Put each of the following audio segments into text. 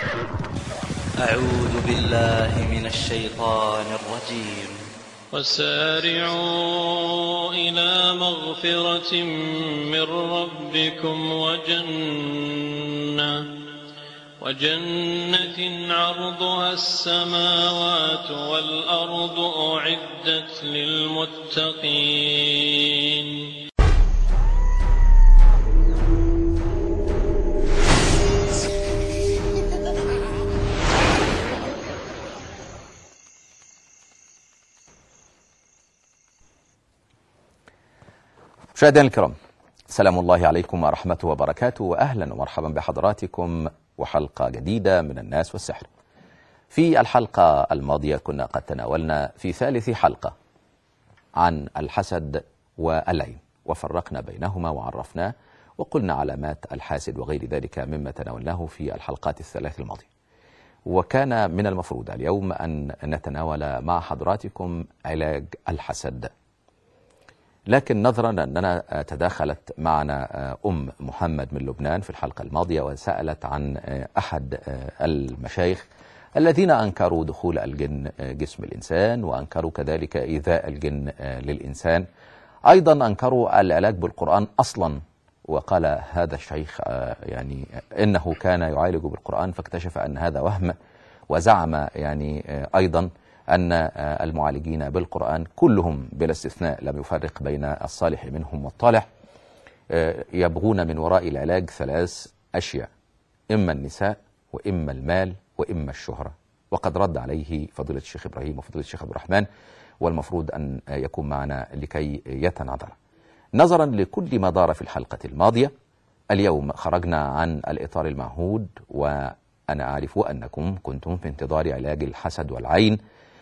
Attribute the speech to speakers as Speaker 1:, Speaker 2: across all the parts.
Speaker 1: أعوذ بالله من الشيطان الرجيم
Speaker 2: وسارعوا إلى مغفرة من ربكم وجنة وجنة عرضها السماوات والأرض أعدت للمتقين
Speaker 3: مشاهدينا الكرام سلام الله عليكم ورحمته وبركاته واهلا ومرحبا بحضراتكم وحلقه جديده من الناس والسحر. في الحلقه الماضيه كنا قد تناولنا في ثالث حلقه عن الحسد والعين وفرقنا بينهما وعرفناه وقلنا علامات الحاسد وغير ذلك مما تناولناه في الحلقات الثلاث الماضيه. وكان من المفروض اليوم ان نتناول مع حضراتكم علاج الحسد. لكن نظرا أننا تداخلت معنا أم محمد من لبنان في الحلقة الماضية وسألت عن أحد المشايخ الذين أنكروا دخول الجن جسم الإنسان وأنكروا كذلك إيذاء الجن للإنسان أيضا أنكروا العلاج بالقرآن أصلا وقال هذا الشيخ يعني إنه كان يعالج بالقرآن فاكتشف أن هذا وهم وزعم يعني أيضا أن المعالجين بالقرآن كلهم بلا استثناء لم يفرق بين الصالح منهم والطالح يبغون من وراء العلاج ثلاث أشياء إما النساء وإما المال وإما الشهرة وقد رد عليه فضيلة الشيخ إبراهيم وفضيلة الشيخ عبد الرحمن والمفروض أن يكون معنا لكي يتناظر نظرا لكل ما دار في الحلقة الماضية اليوم خرجنا عن الإطار المعهود وأنا أعرف أنكم كنتم في انتظار علاج الحسد والعين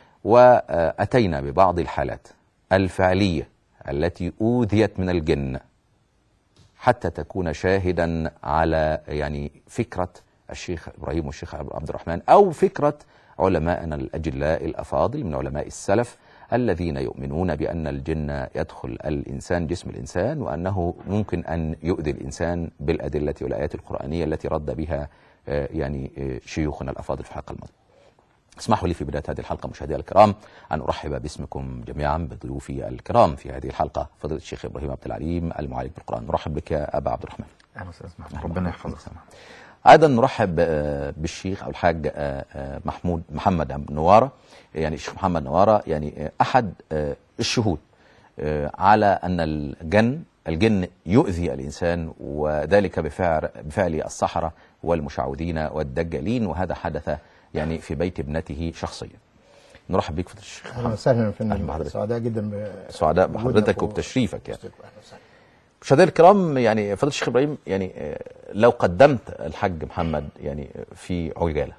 Speaker 3: واتينا ببعض الحالات الفعليه التي اوذيت من الجن حتى تكون شاهدا على يعني فكره الشيخ ابراهيم والشيخ عبد الرحمن او فكره علمائنا الاجلاء الافاضل من علماء السلف الذين يؤمنون بان الجن يدخل الانسان جسم الانسان وانه ممكن ان يؤذي الانسان بالادله والايات القرانيه التي رد بها يعني شيوخنا الافاضل في الحلقه الماضيه. اسمحوا لي في بداية هذه الحلقة مشاهدينا الكرام أن أرحب باسمكم جميعا بضيوفي الكرام في هذه الحلقة فضيلة الشيخ إبراهيم عبد العليم المعالج بالقرآن نرحب بك يا أبا عبد الرحمن
Speaker 4: أهلا وسهلا محمد ربنا يحفظك
Speaker 3: أيضا نرحب بالشيخ أو الحاج محمود محمد نوارة يعني الشيخ محمد نوارة يعني أحد الشهود على أن الجن الجن يؤذي الإنسان وذلك بفعل بفعل السحرة والمشعوذين والدجالين وهذا حدث يعني في بيت ابنته شخصيا نرحب بك فضيله الشيخ
Speaker 5: اهلا وسهلا
Speaker 3: أهلا
Speaker 5: فندم
Speaker 3: بحضرتك.
Speaker 5: سعداء جدا
Speaker 3: سعداء بحضرتك وبتشريفك يعني مشاهدينا الكرام يعني فضيله الشيخ ابراهيم يعني لو قدمت الحاج محمد يعني في عجاله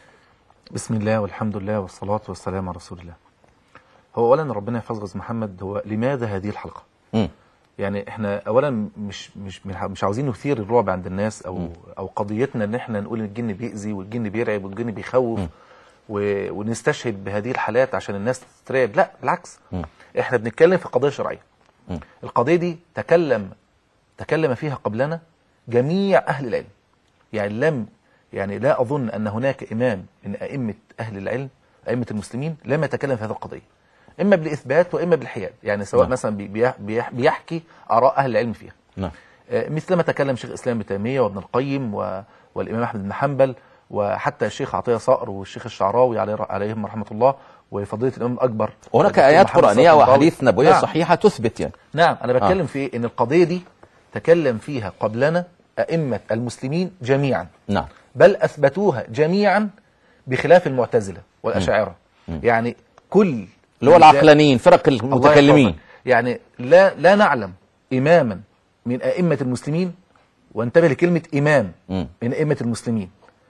Speaker 4: بسم الله والحمد لله والصلاة والسلام على رسول الله هو أولا ربنا يحفظ غز محمد هو لماذا هذه الحلقة
Speaker 3: مم.
Speaker 4: يعني احنا اولا مش مش مش عاوزين نثير الرعب عند الناس او او قضيتنا ان احنا نقول الجن بيأذي والجن بيرعب والجن بيخوف و... ونستشهد بهذه الحالات عشان الناس تترعب لا بالعكس
Speaker 3: مم.
Speaker 4: احنا بنتكلم في قضيه شرعيه
Speaker 3: مم.
Speaker 4: القضيه دي تكلم تكلم فيها قبلنا جميع اهل العلم يعني لم يعني لا اظن ان هناك امام من ائمه اهل العلم ائمه المسلمين لم يتكلم في هذه القضيه اما بالاثبات واما بالحياد يعني سواء
Speaker 3: نعم.
Speaker 4: مثلا بي- بيح- بيح- بيحكي اراء اهل العلم فيها
Speaker 3: نعم
Speaker 4: آه، مثلما تكلم شيخ الاسلام ابن تيميه وابن القيم و... والامام احمد بن حنبل وحتى الشيخ عطيه صقر والشيخ الشعراوي عليه عليهم رحمه الله وفضيله الامام الاكبر
Speaker 3: وهناك
Speaker 4: الدكتور
Speaker 3: ايات
Speaker 4: محمد
Speaker 3: قرانيه
Speaker 4: صالح الطنطاوي.
Speaker 3: واحاديث نبويه
Speaker 4: نعم.
Speaker 3: صحيحه تثبت يعني
Speaker 4: نعم انا بتكلم في إيه؟ ان القضيه دي تكلم فيها قبلنا ائمه المسلمين جميعا
Speaker 3: نعم
Speaker 4: بل اثبتوها جميعا بخلاف المعتزله والاشاعره يعني كل
Speaker 3: اللي هو العقلانيين فرق
Speaker 4: الله
Speaker 3: المتكلمين
Speaker 4: يحفظك. يعني لا لا نعلم اماما من ائمه المسلمين وانتبه لكلمه امام
Speaker 3: مم.
Speaker 4: من ائمه المسلمين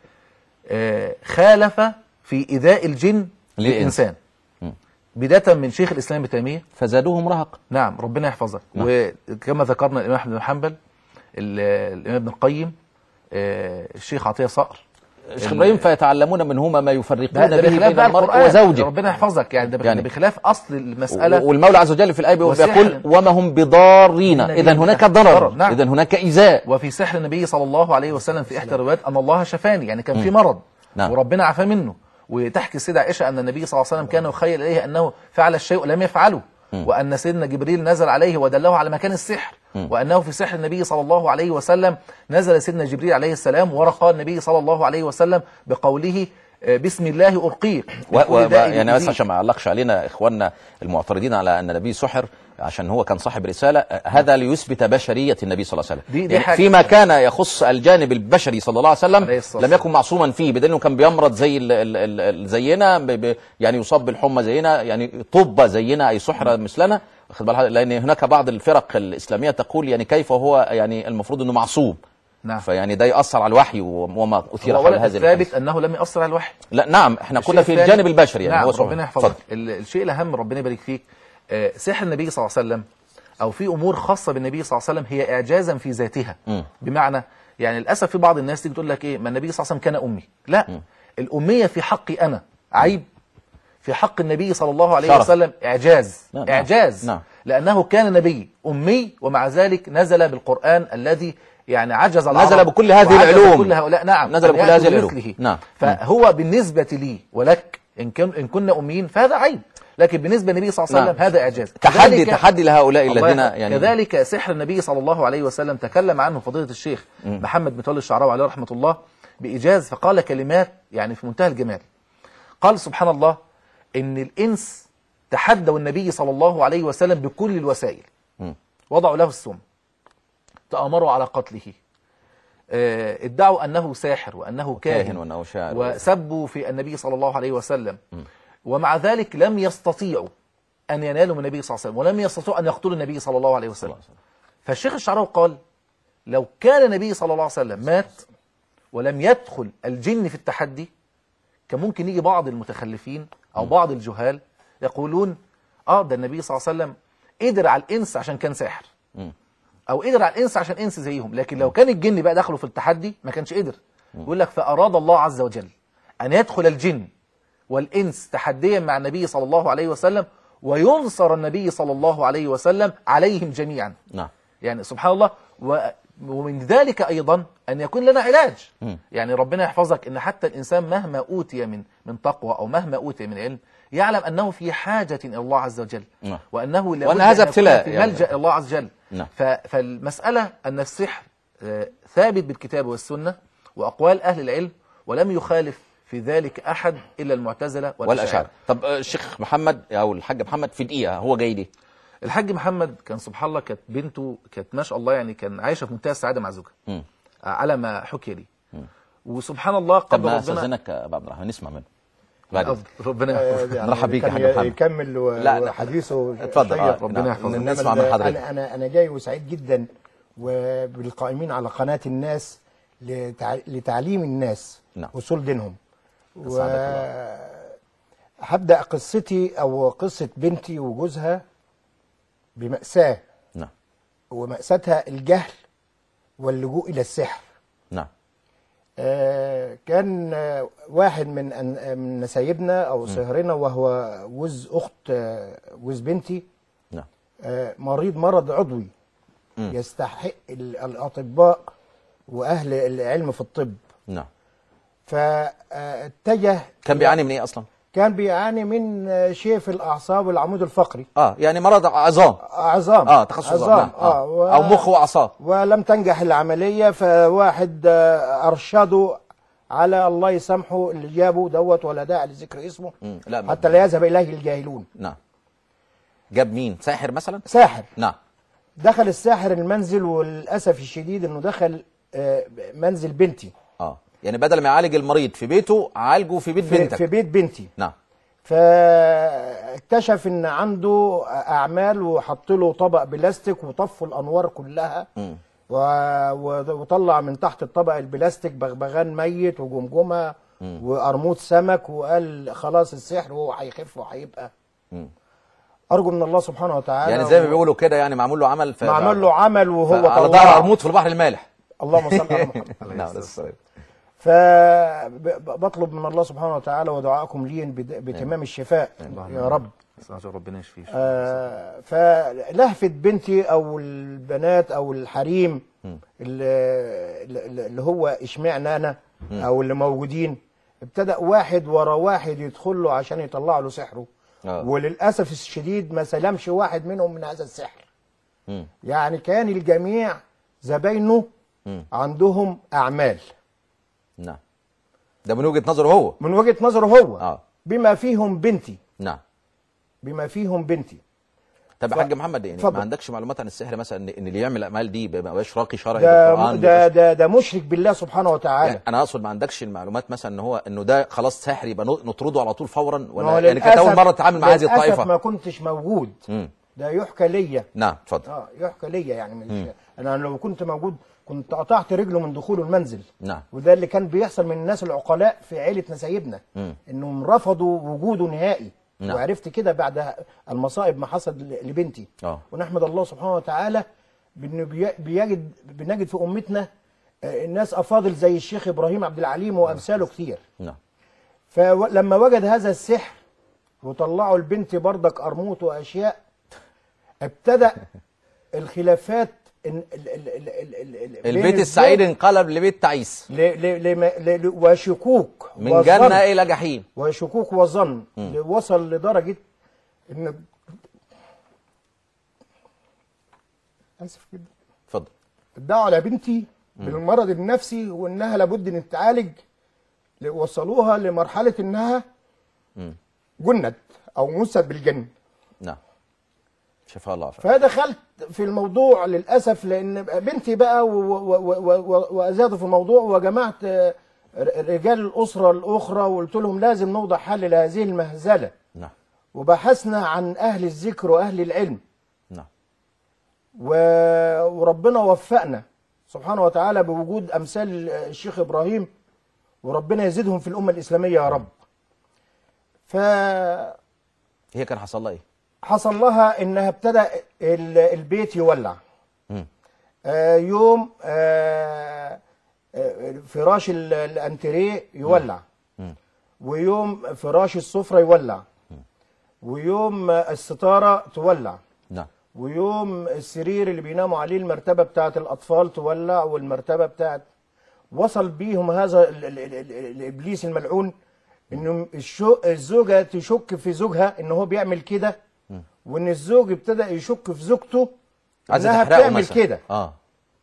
Speaker 4: آه، خالف في ايذاء الجن
Speaker 3: للإنس.
Speaker 4: للانسان
Speaker 3: مم.
Speaker 4: بدايه من شيخ الاسلام ابن تيميه
Speaker 3: فزادوهم رهق
Speaker 4: نعم ربنا يحفظك
Speaker 3: نعم.
Speaker 4: وكما ذكرنا الامام احمد بن حنبل ال- الامام ابن القيم آه، الشيخ عطيه صقر
Speaker 3: الشيخ
Speaker 4: ال-
Speaker 3: ابراهيم فيتعلمون منهما ما
Speaker 4: ده,
Speaker 3: يفرقون
Speaker 4: ده
Speaker 3: به
Speaker 4: بخلاف
Speaker 3: بين
Speaker 4: بقى
Speaker 3: المرء
Speaker 4: القرآن
Speaker 3: وزوجه
Speaker 4: ربنا يحفظك يعني ده بخ-
Speaker 3: يعني.
Speaker 4: ده بخلاف اصل المساله
Speaker 3: والمولى عز وجل في الآية بيقول
Speaker 4: وسحر.
Speaker 3: وما هم بضارين
Speaker 4: إن
Speaker 3: إذا
Speaker 4: به
Speaker 3: هناك
Speaker 4: ضرر.
Speaker 3: ضرر
Speaker 4: نعم.
Speaker 3: إذا هناك إيذاء
Speaker 4: وفي سحر النبي صلى الله عليه وسلم في احدى الروايات ان الله شفاني يعني كان في مرض
Speaker 3: نعم.
Speaker 4: وربنا عفى منه وتحكي السيدة عائشة أن النبي صلى الله عليه وسلم كان يخيل إليه أنه فعل الشيء ولم يفعله وأن سيدنا جبريل نزل عليه ودله على مكان السحر وأنه في سحر النبي صلى الله عليه وسلم نزل سيدنا جبريل عليه السلام ورقى النبي صلى الله عليه وسلم بقوله آه، بسم الله أرقيك
Speaker 3: و...
Speaker 4: من
Speaker 3: و...
Speaker 4: كل داء
Speaker 3: يعني بس
Speaker 4: يؤذيك.
Speaker 3: عشان ما يعلقش علينا اخواننا المعترضين على ان النبي سحر عشان هو كان صاحب رساله آه، هذا ليثبت بشريه النبي صلى الله عليه وسلم
Speaker 4: دي- دي
Speaker 3: يعني
Speaker 4: حاجة.
Speaker 3: فيما كان يخص الجانب البشري صلى الله عليه وسلم
Speaker 4: عليه الصلاة
Speaker 3: لم يكن معصوما فيه بدليل انه كان بيمرض زي ال... ال... ال... ال- زينا ب... ب... يعني يصاب بالحمى زينا يعني طب زينا اي سحر مثلنا واخد بالك لان هناك بعض الفرق الاسلاميه تقول يعني كيف هو يعني المفروض انه معصوم
Speaker 4: نعم
Speaker 3: فيعني ده ياثر على الوحي وما اثير
Speaker 4: هو
Speaker 3: حول
Speaker 4: أولا
Speaker 3: هذه
Speaker 4: الثابت
Speaker 3: الحادثة.
Speaker 4: أنه لم يأثر على الوحي
Speaker 3: لا نعم احنا
Speaker 4: الشيء
Speaker 3: كنا في
Speaker 4: الثاني-
Speaker 3: الجانب البشري يعني
Speaker 4: نعم
Speaker 3: هو سحر.
Speaker 4: ربنا يحفظك
Speaker 3: اتفضل.
Speaker 4: ال- الشيء الاهم ربنا يبارك فيك آه، سحر النبي صلى الله عليه وسلم او في امور خاصه بالنبي صلى الله عليه وسلم هي اعجازا في ذاتها
Speaker 3: مم.
Speaker 4: بمعنى يعني للاسف في بعض الناس تيجي تقول لك ايه ما النبي صلى الله عليه وسلم كان امي لا الاميه في حقي انا عيب في حق النبي صلى الله عليه
Speaker 3: شرف.
Speaker 4: وسلم اعجاز
Speaker 3: نعم، نعم،
Speaker 4: اعجاز
Speaker 3: نعم.
Speaker 4: لانه كان نبي امي ومع ذلك نزل بالقران الذي يعني عجز العرب
Speaker 3: نزل بكل هذه
Speaker 4: وعجز
Speaker 3: العلوم.
Speaker 4: كل هؤلاء نعم
Speaker 3: نزل
Speaker 4: أن
Speaker 3: بكل
Speaker 4: يأتوا
Speaker 3: هذه العلوم.
Speaker 4: بمثله.
Speaker 3: نعم.
Speaker 4: فهو بالنسبة لي ولك إن, كن إن كنا أميين فهذا عيب لكن بالنسبة للنبي صلى الله عليه وسلم
Speaker 3: نعم.
Speaker 4: هذا إعجاز
Speaker 3: تحدي
Speaker 4: كذلك-
Speaker 3: تحدي لهؤلاء
Speaker 4: الله
Speaker 3: الذين
Speaker 4: يحفظك.
Speaker 3: يعني
Speaker 4: كذلك سحر النبي صلى الله عليه وسلم تكلم عنه فضيلة الشيخ محمد متولي الشعراوي عليه رحمة الله بإيجاز فقال كلمات يعني في منتهى الجمال قال سبحان الله إن الإنس تحدوا النبي صلى الله عليه وسلم بكل الوسائل
Speaker 3: مم.
Speaker 4: وضعوا له السم تآمروا على قتله آه، ادعوا أنه ساحر وأنه
Speaker 3: كاهن
Speaker 4: كاهن
Speaker 3: وأنه شاعر.
Speaker 4: وسبوا في النبي صلى الله عليه وسلم ومع ذلك لم يستطيعوا أن ينالوا من النبي صلى الله عليه وسلم ولم يستطيعوا أن يقتلوا النبي صلى الله عليه وسلم فالشيخ الشعراوي قال لو كان النبي صلى الله عليه وسلم مات ولم يدخل الجن في التحدي كان ممكن يجي بعض المتخلفين أو بعض الجهال يقولون آه ده النبي صلى الله عليه وسلم قدر على الإنس عشان كان ساحر
Speaker 3: مم.
Speaker 4: او قدر على الانس عشان انس زيهم لكن لو كان الجن بقى دخلوا في التحدي ما كانش قدر يقول لك فاراد الله عز وجل ان يدخل الجن والانس تحديا مع النبي صلى الله عليه وسلم وينصر النبي صلى الله عليه وسلم عليهم جميعا
Speaker 3: نعم
Speaker 4: يعني سبحان الله و ومن ذلك ايضا ان يكون لنا علاج
Speaker 3: مم.
Speaker 4: يعني ربنا يحفظك ان حتى الانسان مهما اوتي من من تقوى او مهما اوتي من علم يعلم انه في حاجه الى الله عز وجل
Speaker 3: نعم.
Speaker 4: وانه لابد
Speaker 3: وأن هذا
Speaker 4: أن يكون
Speaker 3: ابتلاء
Speaker 4: في
Speaker 3: يعني.
Speaker 4: ملجا إلى الله عز وجل
Speaker 3: نعم.
Speaker 4: ف- فالمساله ان السحر آه، ثابت بالكتاب والسنه واقوال اهل العلم ولم يخالف في ذلك احد الا المعتزله
Speaker 3: والاشاعره طب آه، الشيخ محمد او الحاج محمد في دقيقه هو جاي ليه
Speaker 4: الحاج محمد كان سبحان الله كانت بنته كانت ما شاء الله يعني كان عايشه في منتهى السعاده مع زوجها
Speaker 3: مم.
Speaker 4: على ما حكي لي وسبحان الله
Speaker 3: طب
Speaker 4: قبل
Speaker 3: ما
Speaker 4: ربنا
Speaker 3: استاذنك يا ابو عبد الرحمن نسمع منه بعد
Speaker 4: أفضل. ربنا
Speaker 5: آه،
Speaker 4: يحفظك.
Speaker 5: يعني
Speaker 3: نرحب بيك يا
Speaker 5: كان
Speaker 3: حاج محمد.
Speaker 5: يكمل و-
Speaker 3: لا، لا.
Speaker 5: وحديثه
Speaker 3: اتفضل
Speaker 5: شيق.
Speaker 3: آه.
Speaker 4: ربنا
Speaker 3: نعم.
Speaker 4: يحفظك.
Speaker 5: إنما
Speaker 3: نسمع من حضرتك
Speaker 5: انا انا انا جاي وسعيد جدا وبالقائمين على قناه الناس لتع... لتعليم الناس
Speaker 3: نعم.
Speaker 5: اصول دينهم و
Speaker 3: أسعدك
Speaker 5: هبدا قصتي او قصه بنتي وجوزها بماساه
Speaker 3: نعم
Speaker 5: وماساتها الجهل واللجوء الى السحر
Speaker 3: نعم
Speaker 5: آه، كان آه، واحد من أن- من نسايبنا او صهرنا وهو جوز اخت آه، جوز بنتي
Speaker 3: نعم
Speaker 5: آه، مريض مرض عضوي
Speaker 3: مم.
Speaker 5: يستحق ال- الاطباء واهل العلم في الطب
Speaker 3: نعم
Speaker 5: فاتجه
Speaker 3: كان بيعاني من ايه اصلا
Speaker 5: كان بيعاني من آه، شيء في الاعصاب والعمود الفقري
Speaker 3: اه يعني مرض عظام
Speaker 5: عظام
Speaker 3: اه تخصص عظام نعم. آه.
Speaker 5: و-
Speaker 3: او مخ واعصاب
Speaker 5: ولم تنجح العملية فواحد آه، أرشده على الله يسامحه اللي جابه دوت ولا داعي لذكر اسمه
Speaker 3: مم. لا
Speaker 5: حتى لا يذهب إليه الجاهلون
Speaker 3: نعم جاب مين ساحر مثلا
Speaker 5: ساحر
Speaker 3: نعم
Speaker 5: دخل الساحر المنزل وللأسف الشديد إنه دخل آه، منزل بنتي
Speaker 3: اه يعني بدل ما يعالج المريض في بيته عالجه في بيت
Speaker 5: في,
Speaker 3: بنتك
Speaker 5: في بيت بنتي
Speaker 3: نعم
Speaker 5: فاكتشف ان عنده اعمال وحط له طبق بلاستيك وطفوا الانوار كلها
Speaker 3: مم.
Speaker 5: و... و- وطلع من تحت الطبق البلاستيك بغبغان ميت وجمجمه وقرموط سمك وقال خلاص السحر وهو هيخف وهيبقى
Speaker 3: مم.
Speaker 5: ارجو من الله سبحانه وتعالى
Speaker 3: يعني زي ما بيقولوا كده يعني معمول له عمل في
Speaker 5: معمول له عمل وهو
Speaker 3: على
Speaker 5: طلع-
Speaker 3: ظهر عرموط في البحر المالح
Speaker 5: اللهم صل على محمد
Speaker 3: نعم ده الصحيح.
Speaker 5: فبطلب من الله سبحانه وتعالى ودعائكم لي بد- بتمام الشفاء يا رب
Speaker 4: عشان ربنا يشفيه
Speaker 5: آه، فلهفة بنتي او البنات او الحريم اللي, اللي اللي هو اشمعنى انا او اللي موجودين ابتدأ واحد ورا واحد يدخل له عشان يطلع له سحره
Speaker 3: آه.
Speaker 5: وللأسف الشديد ما سلمش واحد منهم من هذا السحر
Speaker 3: مم.
Speaker 5: يعني كان الجميع زباينه
Speaker 3: مم.
Speaker 5: عندهم أعمال
Speaker 3: نعم ده من وجهة نظره هو
Speaker 5: من وجهة نظره هو
Speaker 3: آه.
Speaker 5: بما فيهم بنتي
Speaker 3: نعم
Speaker 5: بما فيهم بنتي
Speaker 3: طب يا
Speaker 5: ف-
Speaker 3: حاج محمد يعني
Speaker 5: اتفضل.
Speaker 3: ما عندكش معلومات عن السحر مثلا ان إن اللي يعمل الاعمال دي ما بقاش راقي شرعي
Speaker 5: ده
Speaker 3: بالقران
Speaker 5: ده
Speaker 3: بيبقاش-
Speaker 5: ده, ده مشرك بالله سبحانه وتعالى
Speaker 3: يعني انا اقصد ما عندكش المعلومات مثلا ان هو انه ده خلاص سحر يبقى نط- نطرده على طول فورا
Speaker 5: ما هو
Speaker 3: ولا يعني كانت اول
Speaker 5: للأسف-
Speaker 3: مره تتعامل مع هذه
Speaker 5: للأسف
Speaker 3: الطائفه
Speaker 5: ما كنتش موجود
Speaker 3: مم.
Speaker 5: ده يحكى ليا
Speaker 3: نعم اتفضل
Speaker 5: اه يحكى ليا يعني من انا لو كنت موجود كنت قطعت رجله من دخوله المنزل
Speaker 3: نعم
Speaker 5: وده اللي كان بيحصل من الناس العقلاء في عيله نسايبنا
Speaker 3: مم.
Speaker 5: انهم رفضوا وجوده نهائي
Speaker 3: نعم.
Speaker 5: وعرفت كده بعد المصائب ما حصل ل- لبنتي
Speaker 3: اه
Speaker 5: ونحمد الله سبحانه وتعالى بانه بي- بيجد بنجد في امتنا آه، الناس افاضل زي الشيخ ابراهيم عبد العليم وامثاله كتير
Speaker 3: نعم
Speaker 5: فلما وجد هذا السحر وطلعوا البنت بردك قرموط واشياء ابتدى الخلافات إن- ال- ال- ال- ال- ال- ال- بين
Speaker 3: البيت
Speaker 5: الزوج
Speaker 3: السعيد انقلب لبيت تعيس
Speaker 5: ل- ل- لما- ل- ل- وشكوك
Speaker 3: من
Speaker 5: وظن-
Speaker 3: جنه الى جحيم
Speaker 5: وشكوك وظن وصل لدرجه ان اسف جدا
Speaker 3: اتفضل
Speaker 5: ادعوا على بنتي بالمرض النفسي وانها لابد ان تتعالج ل- وصلوها لمرحله انها
Speaker 3: مم.
Speaker 5: جنت او مست بالجن
Speaker 3: نعم شفاء الله عافية.
Speaker 5: فدخلت في الموضوع للاسف لان بنتي بقى و- و- و- و- وازادوا في الموضوع وجمعت آه، ر- رجال الاسره الاخرى وقلت لهم لازم نوضع حل لهذه المهزله
Speaker 3: نعم
Speaker 5: وبحثنا عن اهل الذكر واهل العلم
Speaker 3: نعم
Speaker 5: و- وربنا وفقنا سبحانه وتعالى بوجود امثال الشيخ ابراهيم وربنا يزيدهم في الامه الاسلاميه يا رب فحصل
Speaker 3: هي كان حصل لها ايه
Speaker 5: لها انها ابتدى ال- البيت يولع
Speaker 3: مم.
Speaker 5: آه، يوم آه، آه، فراش ال- الانتريه يولع
Speaker 3: مم.
Speaker 5: ويوم فراش السفره يولع ويوم آه، الستاره تولع
Speaker 3: نعم
Speaker 5: ويوم السرير اللي بيناموا عليه المرتبة بتاعت الأطفال تولع والمرتبة بتاعت وصل بيهم هذا ال- ال- ال- ال- الإبليس الملعون إنه الشو- الزوجة تشك في زوجها إن هو بيعمل كده وإن الزوج ابتدى يشك في زوجته
Speaker 3: عايزه
Speaker 5: إنها
Speaker 3: تحرقه
Speaker 5: بتعمل
Speaker 3: مثلا
Speaker 5: كده
Speaker 3: اه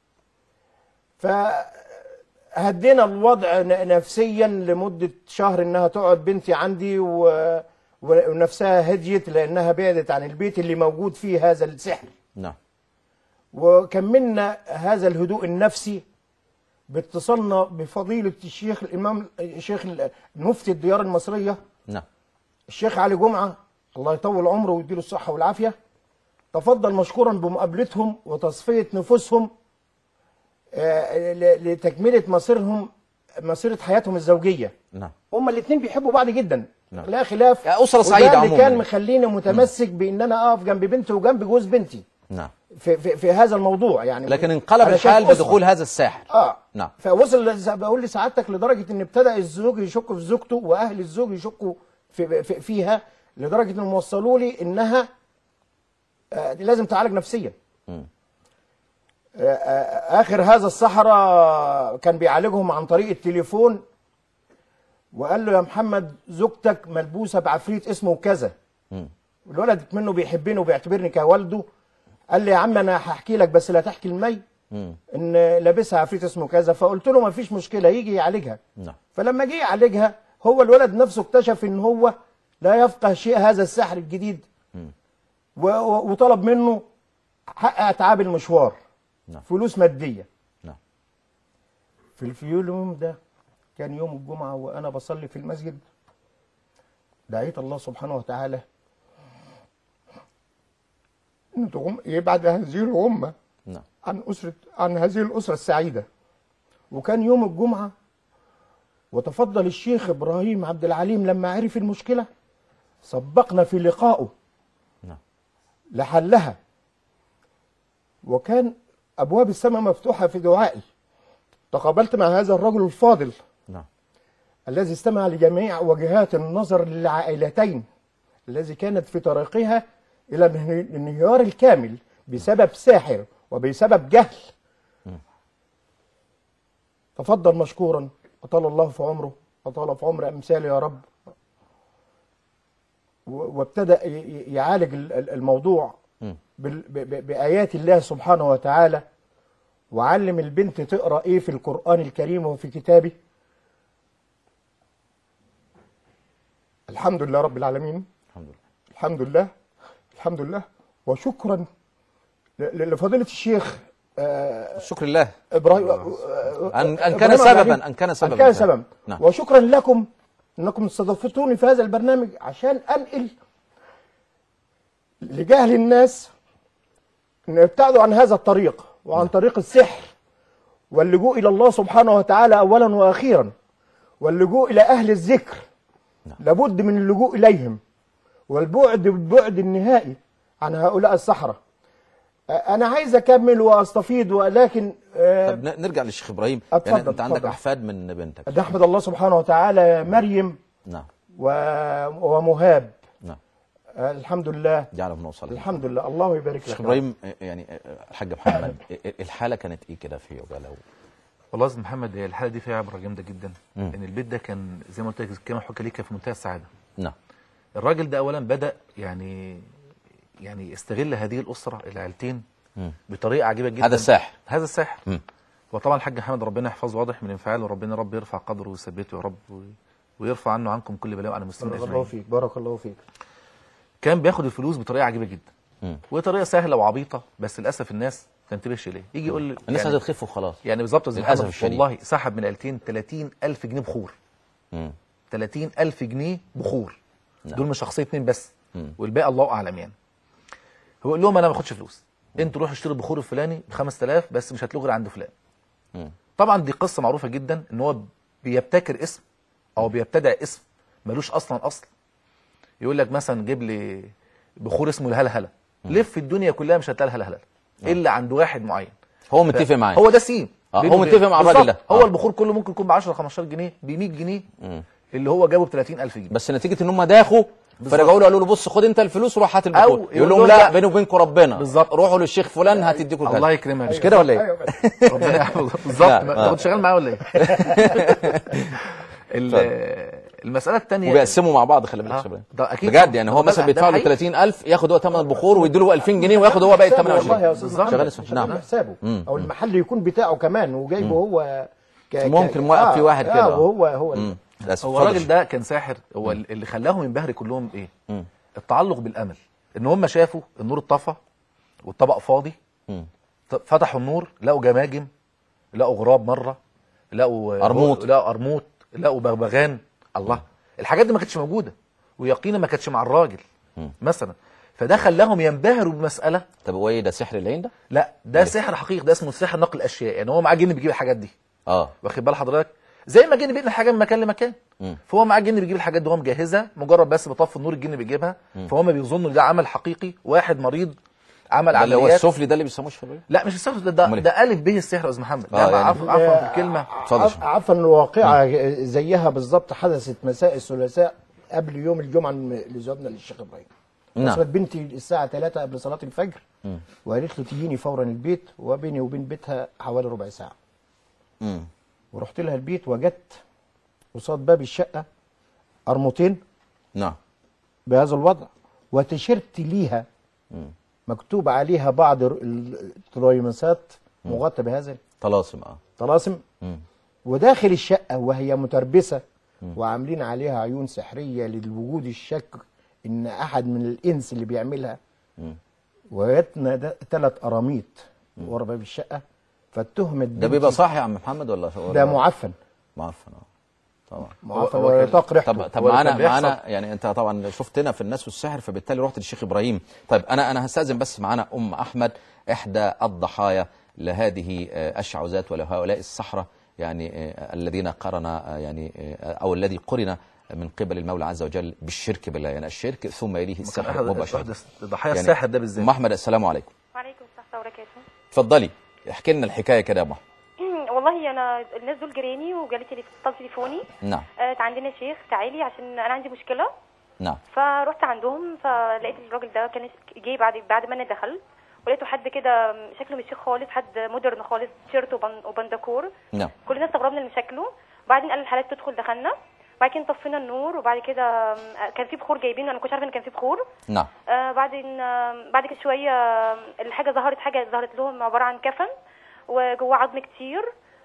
Speaker 5: فهدينا الوضع ن- نفسيا لمدة شهر إنها تقعد بنتي عندي و... و- ونفسها هديت لأنها بعدت عن البيت اللي موجود فيه هذا السحر
Speaker 3: نعم
Speaker 5: وكملنا هذا الهدوء النفسي باتصالنا بفضيلة الشيخ الإمام الشيخ مفتي الديار المصرية
Speaker 3: نعم
Speaker 5: الشيخ علي جمعة الله يطول عمره ويديله الصحة والعافية تفضل مشكورا بمقابلتهم وتصفية نفوسهم آه، ل- لتكملة مصيرهم مصيرة حياتهم الزوجية
Speaker 3: نعم
Speaker 5: هما الاثنين بيحبوا بعض جدا
Speaker 3: نعم.
Speaker 5: لا خلاف
Speaker 3: يا أسرة
Speaker 5: وده
Speaker 3: سعيدة
Speaker 5: اللي
Speaker 3: عموماً.
Speaker 5: كان مخليني متمسك بان انا اقف جنب بنتي وجنب جوز بنتي
Speaker 3: نعم
Speaker 5: في, في, في هذا الموضوع يعني
Speaker 3: لكن انقلب
Speaker 5: أنا شايف
Speaker 3: الحال
Speaker 5: أسرة.
Speaker 3: بدخول هذا الساحر
Speaker 5: اه
Speaker 3: نعم
Speaker 5: فوصل لز- بقول لسعادتك لدرجه ان ابتدى الزوج يشك في زوجته واهل الزوج يشكوا في في فيها لدرجه انهم وصلوا لي انها آه لازم تعالج نفسيا
Speaker 3: مم.
Speaker 5: آه، آه، اخر هذا الصحراء كان بيعالجهم عن طريق التليفون وقال له يا محمد زوجتك ملبوسه بعفريت اسمه كذا
Speaker 3: مم.
Speaker 5: الولد منه بيحبني وبيعتبرني كوالده قال لي يا عم انا هحكي لك بس لا تحكي المي
Speaker 3: مم.
Speaker 5: ان لابسها عفريت اسمه كذا فقلت له ما فيش مشكله يجي يعالجها
Speaker 3: نعم
Speaker 5: فلما جه يعالجها هو الولد نفسه اكتشف ان هو لا يفقه شيء هذا السحر الجديد و- و- وطلب منه حق اتعاب المشوار
Speaker 3: نعم.
Speaker 5: فلوس ماديه
Speaker 3: نعم
Speaker 5: في الف- اليوم ده كان يوم الجمعه وانا بصلي في المسجد دعيت الله سبحانه وتعالى ان تقوم يبعد هذه الامه
Speaker 3: نعم
Speaker 5: عن أسرة عن هذه الأسرة السعيدة وكان يوم الجمعة وتفضل الشيخ إبراهيم عبد العليم لما عرف المشكلة سبقنا في لقائه
Speaker 3: نعم.
Speaker 5: لحلها وكان أبواب السماء مفتوحة في دعائي تقابلت مع هذا الرجل الفاضل
Speaker 3: نعم
Speaker 5: الذي استمع لجميع وجهات النظر للعائلتين الذي كانت في طريقها إلى الانه- الانهيار الكامل بسبب ساحر وبسبب جهل تفضل مشكورا أطال الله في عمره أطال في عمر أمثالي يا رب و- وابتدأ ي- ي- يعالج ال- ال- الموضوع
Speaker 3: مم.
Speaker 5: بال- ب- ب- بآيات الله سبحانه وتعالى وعلم البنت تقرأ إيه في القرآن الكريم وفي كتابه الحمد لله رب العالمين
Speaker 3: الحمد لله
Speaker 5: الحمد لله الحمد لله وشكرا ل- ل- لفضيلة الشيخ آه،
Speaker 3: شكر الله
Speaker 5: ابراهيم
Speaker 3: أن, أن كان
Speaker 5: إبراهيم عبد
Speaker 3: سببا
Speaker 5: العزيز.
Speaker 3: أن كان سببا
Speaker 5: أن كان سببا
Speaker 3: نعم
Speaker 5: وشكرا لكم انكم استضفتوني في هذا البرنامج عشان انقل لجهل الناس ان يبتعدوا عن هذا الطريق وعن طريق السحر واللجوء الى الله سبحانه وتعالى اولا واخيرا واللجوء الى اهل الذكر لابد من اللجوء اليهم والبعد البعد النهائي عن هؤلاء السحره آه، انا عايز اكمل واستفيض ولكن آه،
Speaker 3: طب ن- نرجع للشيخ إبراهيم
Speaker 5: اتفضل،
Speaker 3: يعني أنت عندك
Speaker 5: اتفضل.
Speaker 3: أحفاد من بنتك
Speaker 5: نحمد الله سبحانه وتعالى مريم
Speaker 3: نعم
Speaker 5: و... ومهاب
Speaker 3: نعم
Speaker 5: آه، الحمد لله
Speaker 3: جعلهم نوصل
Speaker 5: الحمد لله الله يبارك لك
Speaker 3: الشيخ إبراهيم يعني الحاج محمد الحالة كانت إيه كده في عجالة
Speaker 4: والله يا استاذ محمد هي الحاله دي فيها عبره جامده جدا ان البيت ده كان زي ما قلت لك كما حكى ليك في منتهى السعاده
Speaker 3: نعم
Speaker 4: الراجل ده اولا بدا يعني يعني يستغل هذه الاسره العيلتين
Speaker 3: مم.
Speaker 4: بطريقه عجيبه جدا
Speaker 3: هذا الساحر
Speaker 4: هذا الساحر
Speaker 3: مم.
Speaker 4: وطبعا الحاج محمد ربنا يحفظه واضح من انفعاله وربنا رب يرفع قدره ويثبته يا رب و- ويرفع عنه عنكم كل بلاء وعن المسلمين
Speaker 5: بارك الله
Speaker 4: اجمعين
Speaker 5: فيك بارك الله فيك
Speaker 4: كان بياخد الفلوس بطريقه عجيبه جدا
Speaker 3: مم.
Speaker 4: وطريقه سهله وعبيطه بس للاسف الناس ما تنتبهش ليه يجي يقول لي
Speaker 3: الناس
Speaker 4: يعني,
Speaker 3: عايزة تخف وخلاص
Speaker 4: يعني بالظبط يا أستاذ
Speaker 3: للأسف
Speaker 4: محمد،
Speaker 3: الشديد.
Speaker 4: والله سحب من عيلتين 30 ألف جنيه بخور
Speaker 3: مم.
Speaker 4: 30 ألف جنيه بخور
Speaker 3: نعم.
Speaker 4: دول من شخصيه اتنين بس
Speaker 3: مم.
Speaker 4: والباقي الله اعلم يعني هو يقول لهم انا ما باخدش فلوس انتوا روحوا اشتروا البخور الفلاني ب 5000 بس مش هتلاقوا غير عند فلان
Speaker 3: مم.
Speaker 4: طبعا دي قصه معروفه جدا ان هو بيبتكر اسم او بيبتدع اسم ملوش اصلا اصل يقول لك مثلا جيب لي بخور اسمه الهلهله لف الدنيا كلها مش هتلاقي الهلهله الا عند واحد معين
Speaker 3: هو متفق معايا
Speaker 4: هو ده سيم
Speaker 3: آه،
Speaker 4: بينه
Speaker 3: هو
Speaker 4: وبين-
Speaker 3: متفق مع الراجل
Speaker 4: بالظبط.
Speaker 3: ده.
Speaker 4: هو
Speaker 3: آه.
Speaker 4: البخور كله ممكن يكون ب 10 15 جنيه ب 100 جنيه
Speaker 3: مم.
Speaker 4: اللي هو جابه ب 30000 جنيه
Speaker 3: بس نتيجة ان هم داخوا فرجعوا له قالوا له بص خد انت الفلوس وروح هات البخور
Speaker 4: أو
Speaker 3: يقول
Speaker 4: يقول
Speaker 3: لهم
Speaker 4: لهم
Speaker 3: لا
Speaker 4: لا.
Speaker 3: بيني وبينكم ربنا
Speaker 4: بالظبط.
Speaker 3: روحوا للشيخ فلان هتديكم كذا
Speaker 4: الله يكرمها
Speaker 3: مش كده ولا ايه؟
Speaker 5: أيوة.
Speaker 4: ربنا يحفظه بالظبط
Speaker 3: لا،
Speaker 4: ما-
Speaker 3: آه.
Speaker 4: انت كنت شغال معاه ولا ايه؟ ال- المساله الثانيه
Speaker 3: وبيقسموا مع بعض خلي بالك يا
Speaker 4: آه،
Speaker 3: شيخ إبراهيم.
Speaker 4: ده أكيد
Speaker 3: بجد
Speaker 4: طبعاً.
Speaker 3: يعني هو
Speaker 4: ده-
Speaker 3: مثلا
Speaker 4: ده
Speaker 3: بيدفع له
Speaker 4: حقيقي.
Speaker 3: 30000 ياخد هو ثمن البخور ويدوا له 2000 جنيه وياخد هو باقي
Speaker 5: حسابه والله يا
Speaker 3: 28
Speaker 5: استاذ
Speaker 4: بالظبط.
Speaker 5: محمد.
Speaker 3: شغال
Speaker 5: مش
Speaker 3: نعم.
Speaker 5: عامل حسابه
Speaker 3: مم.
Speaker 5: او المحل يكون بتاعه كمان وجايبه هو ك... ك-
Speaker 3: ممكن موقف فيه واحد كده.
Speaker 5: اه وهو هو
Speaker 3: مم. للأسف.
Speaker 4: هو
Speaker 3: اتفضل.
Speaker 4: الراجل ده كان ساحر هو اللي خلاهم ينبهر كلهم ايه؟
Speaker 3: مم.
Speaker 4: التعلق بالامل ان هم شافوا النور اتطفى والطبق فاضي
Speaker 3: مم.
Speaker 4: ط- فتحوا النور لقوا جماجم لقوا غراب مره لقوا
Speaker 3: قرموط.
Speaker 4: لقوا قرموط لقوا بغبغان الله الحاجات دي ما كانتش موجوده ويقينا ما كانتش مع الراجل
Speaker 3: مم.
Speaker 4: مثلا فده خلاهم ينبهروا بمساله
Speaker 3: طب هو ايه ده سحر العين ده؟
Speaker 4: لا ده سحر حقيقي ده اسمه سحر نقل الاشياء يعني هو معاه جن بيجيب الحاجات دي
Speaker 3: اه
Speaker 4: واخد بال حضرتك زي ما الجن بينقل حاجه من مكان لمكان
Speaker 3: مم.
Speaker 4: فهو معاه جن بيجيب الحاجات دي وهو مجهزها مجرد بس بطفي النور الجن بيجيبها فهم بيظنوا ان ده عمل حقيقي واحد مريض عمل
Speaker 3: ده اللي هو
Speaker 4: عمليات
Speaker 3: السفلي ده اللي بيسموه الشفوي
Speaker 4: لا مش السحر ده ده,
Speaker 3: أمال إيه؟
Speaker 4: ده الف به السحر يا استاذ محمد
Speaker 3: آه،
Speaker 4: ده
Speaker 3: يعني-
Speaker 4: عفوا عفوا في الكلمه
Speaker 3: اتفضل يا شيخ.
Speaker 5: عفوا الواقعة زيها بالظبط حدثت مساء الثلاثاء قبل يوم الجمعة اللي ذهبنا للشيخ إبراهيم
Speaker 3: نعم.
Speaker 5: وصلت بنتي الساعة 3 قبل صلاة الفجر وقالت له تجيني فورا البيت وبيني وبين بيتها حوالي ربع ساعة
Speaker 3: مم.
Speaker 5: ورحت لها البيت وجدت قصاد باب الشقة قرموطين
Speaker 3: نعم
Speaker 5: بهذا الوضع وتيشيرت ليها
Speaker 3: مم.
Speaker 5: مكتوب عليها بعض ال- التريمسات مغطى بهذا
Speaker 3: طلاسم اه
Speaker 5: الطلاسم
Speaker 3: مم.
Speaker 5: وداخل الشقة وهي متربسة وعاملين عليها عيون سحرية للوجود الشك إن أحد من الإنس اللي بيعملها
Speaker 3: مم.
Speaker 5: وجدنا ثلاث قراميط ورا باب الشقة فاتهمت
Speaker 3: ده
Speaker 5: بنتي-
Speaker 3: بيبقى صاحي يا عم محمد ولا ولا-
Speaker 5: ده معفن
Speaker 3: معفن اه طبعا
Speaker 5: معفن
Speaker 4: هو كان-
Speaker 5: ويطاق ريحته
Speaker 3: طب طب
Speaker 4: هو اللي
Speaker 3: معانا
Speaker 4: كان بيحصل.
Speaker 3: معانا يعني انت طبعا شفتنا في الناس والسحر فبالتالي رحت للشيخ ابراهيم طيب انا انا هستاذن بس معانا ام احمد احدى الضحايا لهذه آه، الشعوذات ولهؤلاء السحره يعني آه، الذين قرن آه، يعني آه، او الذي قرن من قبل المولى عز وجل بالشرك بالله يعني الشرك ثم يليه السحر
Speaker 4: أحد
Speaker 3: مباشره
Speaker 4: ضحايا
Speaker 3: يعني
Speaker 4: الساحر ده بالذات
Speaker 3: ام احمد السلام عليكم
Speaker 6: وعليكم السلام ورحمة الله وبركاته
Speaker 3: اتفضلي احكي لنا الحكايه كده يا ام أحمد.
Speaker 6: والله انا الناس دول جيراني وجالي اتصال تليفوني
Speaker 3: نعم
Speaker 6: آه عندنا شيخ تعالي عشان انا عندي مشكله
Speaker 3: نعم
Speaker 6: فرحت عندهم فلقيت الراجل ده كان جه بعد بعد ما انا دخلت ولقيته حد كده شكله مش شيخ خالص حد مودرن خالص تيشيرت وبن- وبندكور
Speaker 3: نعم
Speaker 6: كلنا استغربنا من شكله وبعدين قال الحالات تدخل دخلنا بعد كده طفينا النور وبعد كده آم، كان في بخور جايبينه انا ما كنتش عارفه ان كان في بخور
Speaker 3: نعم
Speaker 6: آه بعدين آه بعد كده شويه آه، الحاجه ظهرت حاجه ظهرت لهم عباره عن كفن وجواه عظم كتير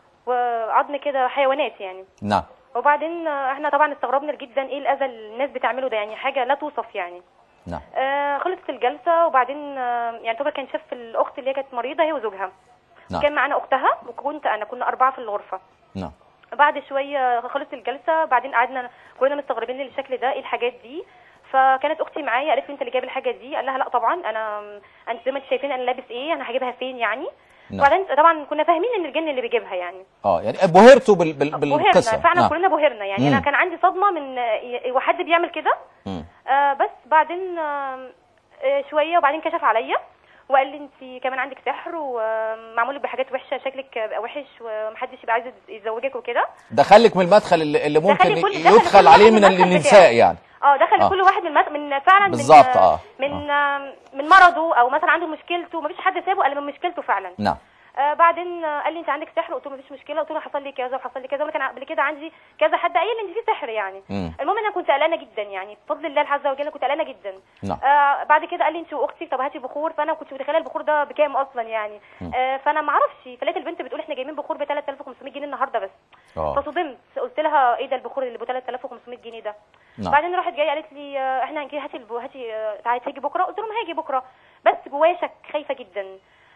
Speaker 6: وعظم كده حيوانات يعني
Speaker 3: نعم
Speaker 6: وبعدين آه، احنا طبعا استغربنا جدا ايه الاذى اللي الناس بتعمله ده يعني حاجه لا توصف يعني
Speaker 3: نعم
Speaker 6: آه خلصت الجلسه وبعدين آه يعني طبعا كان شاف الاخت اللي هي كانت مريضه هي وزوجها
Speaker 3: نعم.
Speaker 6: كان معانا اختها وكنت انا كنا اربعه في الغرفه
Speaker 3: نعم
Speaker 6: بعد شويه خلصت الجلسه بعدين قعدنا كلنا مستغربين الشكل ده ايه الحاجات دي فكانت اختي معايا قالت لي انت اللي جايب الحاجه دي قال لها لا طبعا انا انت زي ما انتوا شايفين انا لابس ايه انا هجيبها فين يعني
Speaker 3: نعم.
Speaker 6: وبعدين طبعا كنا فاهمين ان الجن اللي بيجيبها يعني
Speaker 3: اه يعني بهرتوا بال... بال... بالقصه
Speaker 6: بهرنا فعلا
Speaker 3: نعم.
Speaker 6: كلنا بهرنا يعني
Speaker 3: مم.
Speaker 6: انا كان عندي صدمه من آه، وحد بيعمل كده
Speaker 3: مم.
Speaker 6: آه بس بعدين آه آه، شويه وبعدين كشف عليا وقال لي انت كمان عندك سحر ومعمول لك بحاجات وحشه شكلك بقى وحش ومحدش يبقى عايز يتزوجك وكده
Speaker 3: دخلك من المدخل اللي, اللي ممكن
Speaker 6: دخل كل- دخل
Speaker 3: يدخل
Speaker 6: كل
Speaker 3: عليه
Speaker 6: واحد
Speaker 3: من
Speaker 6: من المدخل
Speaker 3: النساء
Speaker 6: بتاعه.
Speaker 3: يعني
Speaker 6: اه دخل
Speaker 3: آه.
Speaker 6: كل واحد من المد... من فعلا
Speaker 3: بالظبط،
Speaker 6: من
Speaker 3: آه.
Speaker 6: من آه. من مرضه او مثلا عنده مشكلته مفيش حد سابه الا من مشكلته فعلا
Speaker 3: نعم
Speaker 6: آه بعدين آه قال لي انت عندك سحر قلت له مفيش مشكله قلت له حصل لي كذا وحصل لي كذا وانا كان قبل كده عندي كذا حد قايل لي ان في سحر يعني
Speaker 3: مم.
Speaker 6: المهم انا كنت قلقانه جدا يعني بفضل الله عز وجل كنت قلقانه جدا
Speaker 3: نعم.
Speaker 6: آه بعد كده قال لي انت واختي طب هاتي بخور فانا كنت متخيله البخور ده بكام اصلا يعني آه فانا ما اعرفش فلقيت البنت بتقول احنا جايبين بخور ب 3500 جنيه النهارده بس
Speaker 3: اه
Speaker 6: فصدمت قلت لها ايه ده البخور اللي ب 3500 جنيه ده
Speaker 3: نعم.
Speaker 6: بعدين راحت جايه قالت لي آه، احنا هنجي هاتي الب- هاتي آه، تعالي تيجي بكره قلت لهم هاجي بكره بس جوايا شك خايفه جدا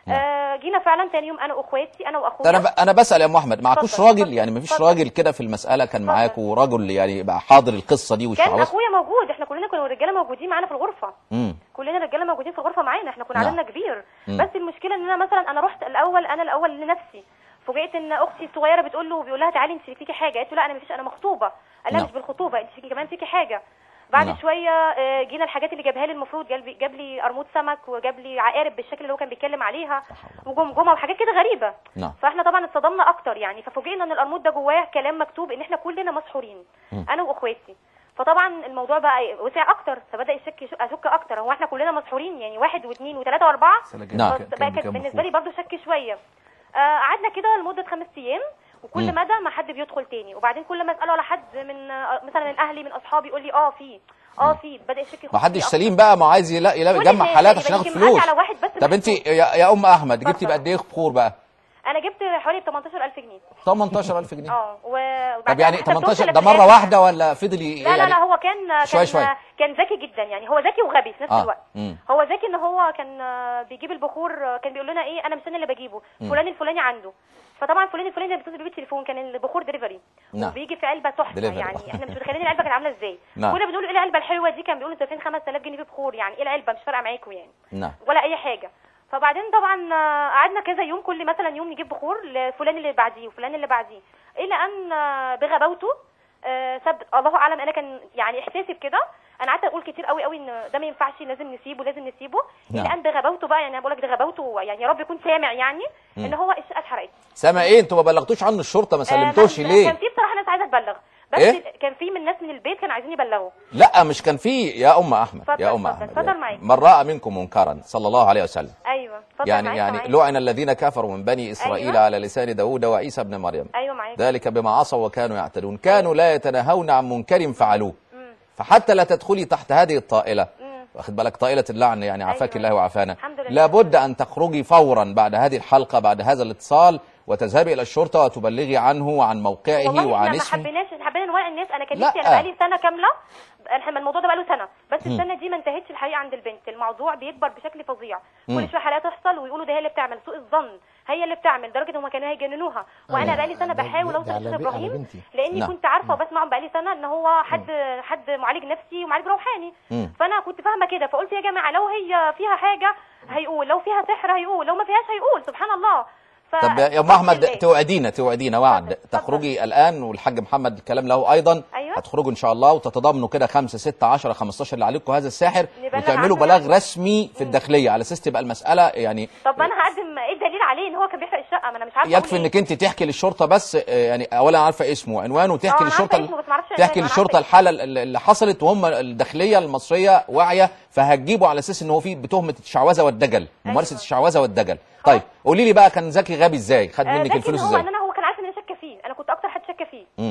Speaker 6: آه جينا فعلا تاني يوم انا واخواتي انا واخويا
Speaker 3: انا ب... انا بسال يا ام احمد معكوش
Speaker 6: اتفضل،
Speaker 3: راجل
Speaker 6: اتفضل،
Speaker 3: يعني مفيش
Speaker 6: اتفضل.
Speaker 3: راجل كده في المساله كان
Speaker 6: اتفضل.
Speaker 3: معاك ورجل يعني بقى حاضر القصه دي
Speaker 6: كان
Speaker 3: والشعوذه
Speaker 6: اخويا موجود احنا كلنا كنا الرجاله موجودين معانا في الغرفه
Speaker 3: امم
Speaker 6: كلنا رجاله موجودين في الغرفه معانا احنا كنا
Speaker 3: نعم.
Speaker 6: عددنا كبير
Speaker 3: مم.
Speaker 6: بس المشكله ان انا مثلا انا رحت الاول انا الاول لنفسي فوجئت ان اختي الصغيره بتقول له بيقول لها تعالي انت فيكي حاجه قالت له لا انا مفيش انا مخطوبه قال لها
Speaker 3: نعم.
Speaker 6: مش بالخطوبه انت فيكي كمان فيكي حاجه بعد
Speaker 3: نعم.
Speaker 6: شويه آه، جينا الحاجات اللي جابها لي المفروض جاب لي جاب لي قرموط سمك وجاب لي عقارب بالشكل اللي هو كان بيتكلم عليها وجمجمه وحاجات كده غريبه
Speaker 3: نعم.
Speaker 6: فاحنا طبعا اتصدمنا اكتر يعني ففوجئنا ان القرموط ده جواه كلام مكتوب ان احنا كلنا مسحورين انا واخواتي فطبعا الموضوع بقى وسع اكتر فبدا يشك اشك اكتر هو احنا كلنا مسحورين يعني واحد واثنين وثلاثه واربعه
Speaker 3: نعم.
Speaker 6: بس بقى كانت بالنسبه لي برضو شك شويه آه، قعدنا كده لمده خمس ايام وكل
Speaker 3: مم.
Speaker 6: مدى ما حد بيدخل تاني وبعدين كل ما اساله على حد من آه، مثلا من اهلي من اصحابي يقول لي اه في اه في بدا يشك يخش
Speaker 3: ما حدش
Speaker 6: فيه أكتر.
Speaker 3: سليم بقى ما عايز يلا يلا
Speaker 6: كل
Speaker 3: يجمع
Speaker 6: الناس
Speaker 3: حالات
Speaker 6: يعني
Speaker 3: عشان ياخد
Speaker 6: يمكن قال
Speaker 3: فلوس
Speaker 6: على واحد بس
Speaker 3: طب انت
Speaker 6: محسوب.
Speaker 3: يا, يا ام احمد جبتي
Speaker 6: اتفضل.
Speaker 3: بقد ايه بخور بقى
Speaker 6: انا جبت حوالي ب 18000 جنيه
Speaker 3: 18000 جنيه
Speaker 6: اه و-
Speaker 3: طب
Speaker 6: وبعدين
Speaker 3: يعني
Speaker 6: حسبتهم
Speaker 3: 18
Speaker 6: في
Speaker 3: ده مره
Speaker 6: الآخر.
Speaker 3: واحده ولا فضل ي-
Speaker 6: لا لا
Speaker 3: يعني
Speaker 6: لا هو كان
Speaker 3: شوية
Speaker 6: كان
Speaker 3: شوية.
Speaker 6: كان ذكي جدا يعني هو ذكي وغبي في نفس
Speaker 3: آه.
Speaker 6: الوقت
Speaker 3: مم.
Speaker 6: هو ذكي ان هو كان آه، بيجيب البخور آه، كان بيقول لنا ايه انا مش انا اللي بجيبه فلان الفلاني عنده فطبعا فلان الفلاني اللي بيتصل بيه بالتليفون كان البخور دليفري
Speaker 3: نعم.
Speaker 6: وبيجي في علبه تحفه
Speaker 3: Delivery.
Speaker 6: يعني احنا مش متخيلين العلبه كانت عامله ازاي
Speaker 3: نعم.
Speaker 6: كنا بنقول ايه العلبه الحلوه دي كان بيقولوا انتوا دافعين 5000 جنيه في بخور يعني ايه العلبه مش فارقه معاكم يعني
Speaker 3: نعم
Speaker 6: ولا اي حاجه فبعدين طبعا آه، قعدنا كذا يوم كل مثلا يوم نجيب بخور لفلان اللي بعديه وفلان اللي بعديه الى ان آه، بغباوته آه، سب الله اعلم انا كان يعني احساسي بكده انا قعدت اقول كتير قوي قوي ان ده ما ينفعش لازم نسيبه لازم نسيبه
Speaker 3: نعم.
Speaker 6: الى ان بغباوته بقى يعني انا بقول لك ده غباوته يعني يا رب يكون سامع يعني ان هو الشقه اتحرقت
Speaker 3: سامع ايه انتوا ما بلغتوش عنه الشرطه ما
Speaker 6: آه،
Speaker 3: سلمتوش
Speaker 6: ما-
Speaker 3: ليه
Speaker 6: كان في بصراحه ناس عايزه تبلغ بس
Speaker 3: إيه؟
Speaker 6: كان في من ناس من البيت كانوا عايزين يبلغوا
Speaker 3: لا مش كان في يا ام احمد
Speaker 6: اتفضل،
Speaker 3: يا ام
Speaker 6: اتفضل،
Speaker 3: احمد
Speaker 6: اتفضل معاك.
Speaker 3: من راى منكم منكرا صلى الله عليه وسلم
Speaker 6: ايوه اتفضل
Speaker 3: يعني
Speaker 6: معاك،
Speaker 3: يعني
Speaker 6: معاك.
Speaker 3: لعن الذين كفروا من بني اسرائيل
Speaker 6: أيوة.
Speaker 3: على لسان داوود وعيسى ابن مريم
Speaker 6: ايوه معاك
Speaker 3: ذلك بما عصوا وكانوا يعتدون كانوا لا يتناهون عن منكر فعلوه فحتى لا تدخلي تحت هذه الطائله واخد بالك طائله اللعن يعني عافاك
Speaker 6: أيوة.
Speaker 3: الله وعافانا
Speaker 6: الحمد لله.
Speaker 3: لابد ان تخرجي فورا بعد هذه الحلقه بعد هذا الاتصال وتذهبي الى الشرطه وتبلغي عنه وعن موقعه
Speaker 6: والله
Speaker 3: وعن
Speaker 6: احنا ما
Speaker 3: اسمه
Speaker 6: حبيناش احنا حبينا نوعي الناس انا كان
Speaker 3: لا.
Speaker 6: نفسي انا بقالي سنه كامله احنا الموضوع ده بقاله سنه بس السنه دي ما انتهتش الحقيقه عند البنت الموضوع بيكبر بشكل فظيع
Speaker 3: مم.
Speaker 6: كل شويه حالات تحصل ويقولوا ده هي اللي بتعمل سوء الظن هي اللي بتعمل لدرجه هم كانوا هيجننوها وانا بقالي سنه
Speaker 5: ده-
Speaker 6: بحاول
Speaker 5: ده
Speaker 6: اوصل
Speaker 5: على
Speaker 6: لشيخ
Speaker 5: بي- على
Speaker 6: ابراهيم
Speaker 5: بنتي.
Speaker 6: لاني
Speaker 3: نعم.
Speaker 6: كنت عارفه وبسمع بقالي سنه ان هو حد حد معالج نفسي ومعالج روحاني
Speaker 3: مم.
Speaker 6: فانا كنت فاهمه كده فقلت يا جماعه لو هي فيها حاجه هيقول لو فيها سحر هيقول لو ما فيهاش هيقول سبحان الله ف...
Speaker 3: طب يا ام
Speaker 6: بفضل
Speaker 3: احمد
Speaker 6: الله.
Speaker 3: توعدينا توعدينا وعد
Speaker 6: اتفضل، اتفضل.
Speaker 3: تخرجي الان والحاج محمد الكلام له ايضا
Speaker 6: أيوة.
Speaker 3: هتخرجوا ان شاء الله وتتضامنوا كده 5 6 10 15 اللي عليكم هذا الساحر
Speaker 6: نبلغ
Speaker 3: وتعملوا
Speaker 6: عنه
Speaker 3: بلاغ
Speaker 6: يعني.
Speaker 3: رسمي في الداخليه على اساس تبقى المساله يعني
Speaker 6: طب ما انا هقدم ايه الدليل عليه ان هو كان بيحرق الشقه ما انا مش عارفه
Speaker 3: يكفي
Speaker 6: أقول إيه.
Speaker 3: انك انت تحكي للشرطه بس آه، يعني اولا عارفه اسمه وعنوانه
Speaker 6: آه،
Speaker 3: وتحكي
Speaker 6: أنا عارفة
Speaker 3: للشرطه
Speaker 6: اسمه بس معرفش
Speaker 3: تحكي
Speaker 6: عنوانه، أنا
Speaker 3: للشرطه
Speaker 6: عارفة
Speaker 3: الحاله اللي اللي حصلت وهم الداخليه المصريه واعيه فهتجيبوا على اساس ان هو في بتهمه الشعوذه والدجل ممارسه
Speaker 6: أيوة.
Speaker 3: الشعوذه والدجل طيب قولي لي بقى كان زكي غبي ازاي خد
Speaker 6: آه،
Speaker 3: منك
Speaker 6: لكن
Speaker 3: الفلوس
Speaker 6: هو
Speaker 3: ازاي
Speaker 6: ان انا هو كان عارف ان انا شاكه فيه انا كنت اكتر حد شاكه فيه
Speaker 3: مم.
Speaker 6: جدا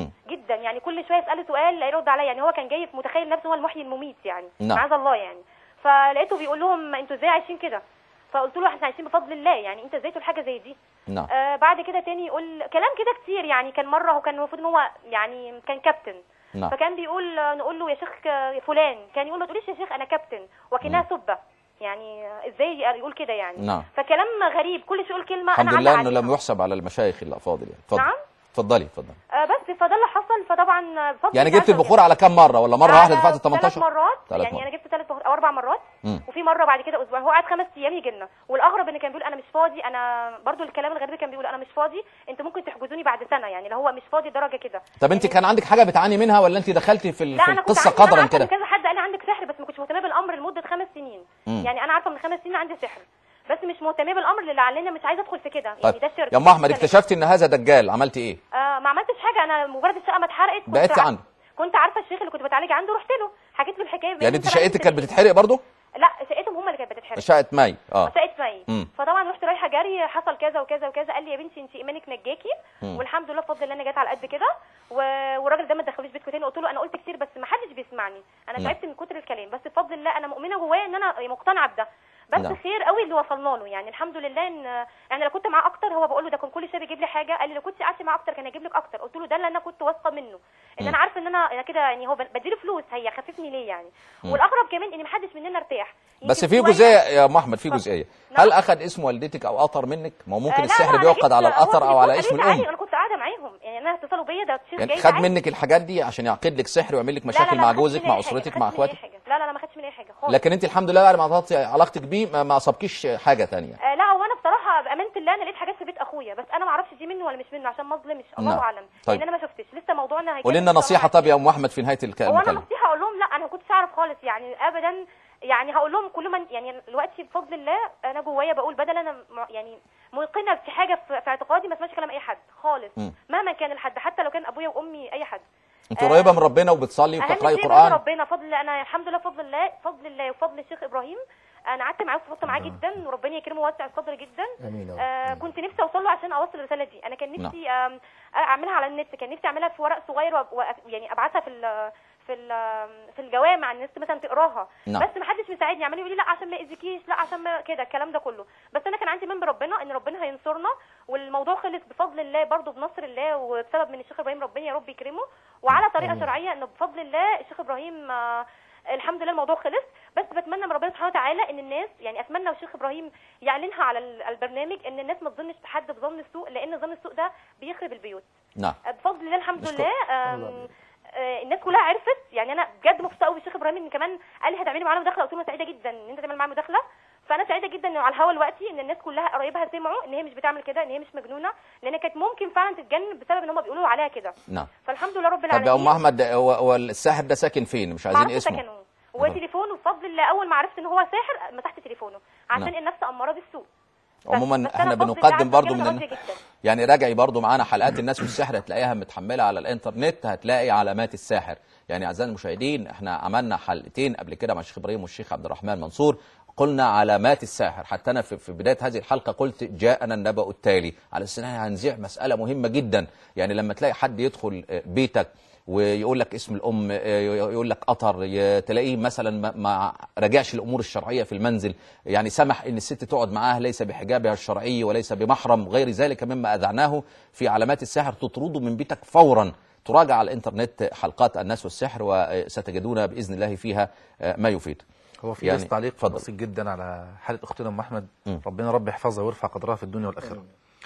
Speaker 6: جدا يعني كل شويه اساله سؤال لا يرد عليا يعني هو كان جاي في متخيل نفسه هو المحيي المميت يعني
Speaker 3: نعم.
Speaker 6: معاذ الله يعني فلقيته بيقول لهم انتوا ازاي عايشين كده فقلت له احنا عايشين بفضل الله يعني انت ازاي تقول حاجه زي دي
Speaker 3: نعم
Speaker 6: آه بعد كده تاني يقول كلام كده كتير يعني كان مره هو كان المفروض ان هو يعني كان كابتن
Speaker 3: نعم
Speaker 6: فكان بيقول آه، نقول له يا شيخ آه، فلان كان يقول ما تقوليش يا شيخ انا كابتن وكانها سبه يعني آه، ازاي يقول كده يعني
Speaker 3: نعم.
Speaker 6: فكلام غريب كل شويه يقول كلمه
Speaker 3: الحمد
Speaker 6: انا
Speaker 3: لله
Speaker 6: علق
Speaker 3: انه
Speaker 6: عليها.
Speaker 3: لم يحسب على المشايخ الافاضل يعني اتفضل
Speaker 6: نعم.
Speaker 3: اتفضلي اتفضلي
Speaker 6: آه بس فده اللي حصل فطبعا بفضل
Speaker 3: يعني
Speaker 6: الله
Speaker 3: جبت
Speaker 6: عز وجل.
Speaker 3: البخور على كم مره ولا مره واحده دفعت ال 18
Speaker 6: ثلاث مرات
Speaker 3: ثلاث
Speaker 6: يعني
Speaker 3: مرات.
Speaker 6: انا جبت ثلاث بخور او اربع مرات
Speaker 3: مم.
Speaker 6: وفي مره بعد كده اسبوع هو قعد خمس ايام يجي لنا والاغرب ان كان بيقول انا مش فاضي انا برضو الكلام الغريب كان بيقول انا مش فاضي انتوا ممكن تحجزوني بعد سنه يعني لو هو مش فاضي درجه كده
Speaker 3: طب انت
Speaker 6: يعني
Speaker 3: كان عندك حاجه بتعاني منها ولا انت دخلتي في ال-
Speaker 6: لا
Speaker 3: في
Speaker 6: انا كنت
Speaker 3: القصه
Speaker 6: عندي- أنا
Speaker 3: قدرا
Speaker 6: عارفة إن
Speaker 3: كده
Speaker 6: كذا حد قال لي عندك سحر بس ما كنتش مهتمه بالامر لمده خمس سنين
Speaker 3: مم.
Speaker 6: يعني انا عارفه من خمس سنين عندي سحر بس مش مهتمه بالامر اللي علينا مش عايزه ادخل في كده يعني
Speaker 3: طيب
Speaker 6: ده شرك
Speaker 3: يا ام احمد
Speaker 6: ده
Speaker 3: اكتشفتي ان هذا دجال عملتي ايه
Speaker 6: آه ما عملتش حاجه انا مجرد الشقه ما اتحرقت كنت
Speaker 3: بعدتي
Speaker 6: عارفة-
Speaker 3: عنه.
Speaker 6: كنت عارفه الشيخ اللي كنت بتعالج عنده رحت له حكيت له الحكايه
Speaker 3: يعني انت
Speaker 6: بقالي سبع
Speaker 3: شقتك كانت
Speaker 6: سنين.
Speaker 3: بتتحرق برضو
Speaker 6: لا شقتهم هم اللي كانت بتتحرق
Speaker 3: شقه مي اه
Speaker 6: شقه مي
Speaker 3: مم.
Speaker 6: فطبعا رحت رايحه جري حصل كذا وكذا وكذا قال لي يا بنتي انت ايمانك نجاكي والحمد لله بفضل الله انا جت على قد كده و... والراجل ده ما تدخلوش بيتكم تاني قلت له انا قلت كتير بس ما حدش بيسمعني انا
Speaker 3: نعم.
Speaker 6: تعبت من كتر الكلام بس بفضل الله انا مؤمنه جوايا ان انا مقتنعه بده بس
Speaker 3: نعم.
Speaker 6: خير قوي اللي وصلنا له يعني الحمد لله ان يعني لو كنت معاه اكتر هو بقول له ده كان كل شويه بيجيب لي حاجه قال لي لو كنت قعدت معاه اكتر كان هيجيب لك اكتر قلت له ده اللي انا كنت واثقه منه ان انا عارفه ان انا انا كده يعني هو بديله فلوس هيخففني ليه يعني والاغرب كمان ان محدش مننا ارتاح
Speaker 3: بس
Speaker 6: يمكن
Speaker 3: في
Speaker 6: شوية-
Speaker 3: جزئيه يا ام احمد في
Speaker 6: اتفضل.
Speaker 3: جزئيه
Speaker 6: نعم.
Speaker 3: هل اخذ اسم والدتك او اثر منك ما هو ممكن
Speaker 6: آه، لا،
Speaker 3: السحر
Speaker 6: لا، أنا
Speaker 3: بيوقد
Speaker 6: جبت-
Speaker 3: على
Speaker 6: هو
Speaker 3: الاثر او على
Speaker 6: تليفون
Speaker 3: اسم
Speaker 6: قريت عادي،
Speaker 3: الام
Speaker 6: انا كنت قاعده معاهم يعني انا اتصلوا بيا ده شيخ
Speaker 3: يعني
Speaker 6: جاي
Speaker 3: خد
Speaker 6: معايا.
Speaker 3: منك الحاجات دي عشان يعقد لك سحر ويعمل لك
Speaker 6: لا، لا،
Speaker 3: مشاكل
Speaker 6: لا،
Speaker 3: مع
Speaker 6: ما خدتش
Speaker 3: جوزك
Speaker 6: مني
Speaker 3: مع
Speaker 6: أي حاجة،
Speaker 3: اسرتك
Speaker 6: ما
Speaker 3: مع
Speaker 6: خدتش مني أي
Speaker 3: اخواتك
Speaker 6: حاجة. لا لا لا ما خدتش مني اي حاجه خالص
Speaker 3: لكن انت الحمد لله بعد ما قطعتي علاقتك بيه ما- ما اصابكيش حاجه تانية
Speaker 6: آه لا هو انا بصراحه بامانه الله انا لقيت حاجات في بيت اخويا بس انا ما اعرفش دي منه ولا مش منه عشان ما اظلمش الله
Speaker 3: نعم.
Speaker 6: اعلم
Speaker 3: طيب.
Speaker 6: لان انا ما شفتش لسه موضوعنا هيكمل
Speaker 3: قولي لنا
Speaker 6: إن شاء الله
Speaker 3: نصيحه
Speaker 6: معاك.
Speaker 3: طب يا ام احمد في نهايه الك-
Speaker 6: هو انا
Speaker 3: المكالمه
Speaker 6: نصيحه اقول لهم لا انا ما كنتش اعرف خالص يعني ابدا يعني هقول لهم كل من يعني دلوقتي بفضل الله انا جوايا بقول بدل انا م- يعني موقنه في حاجه في, في اعتقادي ما اسمعش كلام اي حد خالص
Speaker 3: مم.
Speaker 6: مهما كان الحد حتى لو كان ابويا وامي اي حد
Speaker 3: انت قريبه من ربنا وبتصلي
Speaker 6: اهم
Speaker 3: وبتقراي
Speaker 6: شيء برضه
Speaker 3: قران
Speaker 6: ربنا فضل الله انا الحمد لله فضل الله فضل الله وفضل الشيخ ابراهيم انا قعدت معاه وصفت معاه جدا وربنا يكرمه ووسع الصدر جدا
Speaker 5: امين يا رب.
Speaker 6: آه كنت نفسي اوصل له عشان اوصل الرساله دي انا كان نفسي آم، اعملها على النت كان نفسي اعملها في ورق صغير وأ- وأ- يعني ابعتها في ال في ال في الجوامع الناس مثلا تقراها
Speaker 3: نعم.
Speaker 6: بس ما حدش مساعدني عمال يقول لي لا عشان ما يأذيكيش لا عشان ما كده الكلام ده كله بس انا كان عندي من بربنا ان ربنا هينصرنا والموضوع خلص بفضل الله برضه بنصر الله وبسبب من الشيخ ابراهيم ربنا يا رب يكرمه وعلى طريقه شرعيه انه بفضل الله الشيخ ابراهيم آه، الحمد لله الموضوع خلص بس بتمنى من ربنا سبحانه وتعالى ان الناس يعني اتمنى والشيخ ابراهيم يعلنها على ال- البرنامج ان الناس ما تظنش بحد بظن السوء لان ظن السوء ده بيخرب البيوت
Speaker 3: نعم
Speaker 6: بفضل الله الحمد
Speaker 3: مشكور.
Speaker 6: لله آم، آه، الناس كلها عرفت يعني انا بجد مبسوطه قوي بالشيخ ابراهيم ان كمان قال لي هتعملي معانا مداخله قلت له أنا سعيده جدا ان انت تعمل معايا مداخله فانا سعيده جدا انه على الهوا دلوقتي ان الناس كلها قرايبها سمعوا ان هي مش بتعمل كده ان هي مش مجنونه لان كانت ممكن فعلا تتجنن بسبب ان هم بيقولوا عليها كده
Speaker 3: نعم
Speaker 6: فالحمد لله رب
Speaker 3: طب
Speaker 6: العالمين
Speaker 3: يا ام احمد هو هو الساحر ده ساكن فين مش عايزين
Speaker 6: معرفش
Speaker 3: اسمه
Speaker 6: سكنه وتليفونه بفضل الله اول ما عرفت ان هو ساحر مسحت تليفونه عشان
Speaker 3: نعم.
Speaker 6: النفس اماره بالسوء بس-
Speaker 3: عموما
Speaker 6: بس أنا
Speaker 3: احنا
Speaker 6: بفضل
Speaker 3: بنقدم
Speaker 6: الله
Speaker 3: برضو
Speaker 6: عز
Speaker 3: من
Speaker 6: وجل
Speaker 3: الن-
Speaker 6: راضية جدا.
Speaker 3: يعني راجعي برضو معانا حلقات الناس والسحر هتلاقيها متحمله على الانترنت هتلاقي علامات الساحر يعني اعزائي المشاهدين احنا عملنا حلقتين قبل كده مع الشيخ ابراهيم والشيخ عبد الرحمن منصور قلنا علامات الساحر حتى انا في في بدايه هذه الحلقه قلت جاءنا النبأ التالي على اساس ان احنا هنذيع مساله مهمه جدا يعني لما تلاقي حد يدخل آه، بيتك ويقول لك اسم الام آه، يقول لك قطر ي- تلاقيه مثلا ما- ما راجعش الامور الشرعيه في المنزل يعني سمح ان الست تقعد معاه ليس بحجابها الشرعي وليس بمحرم غير ذلك مما اذعناه في علامات السحر تطرده من بيتك فورا تراجع على الانترنت حلقات الناس والسحر وستجدون باذن الله فيها آه، ما يفيد
Speaker 4: هو في
Speaker 3: يعني
Speaker 4: بس تعليق
Speaker 3: اتفضل.
Speaker 4: بسيط جدا على حاله اختنا ام احمد
Speaker 3: مم.
Speaker 4: ربنا رب يحفظها ويرفع قدرها في الدنيا والاخره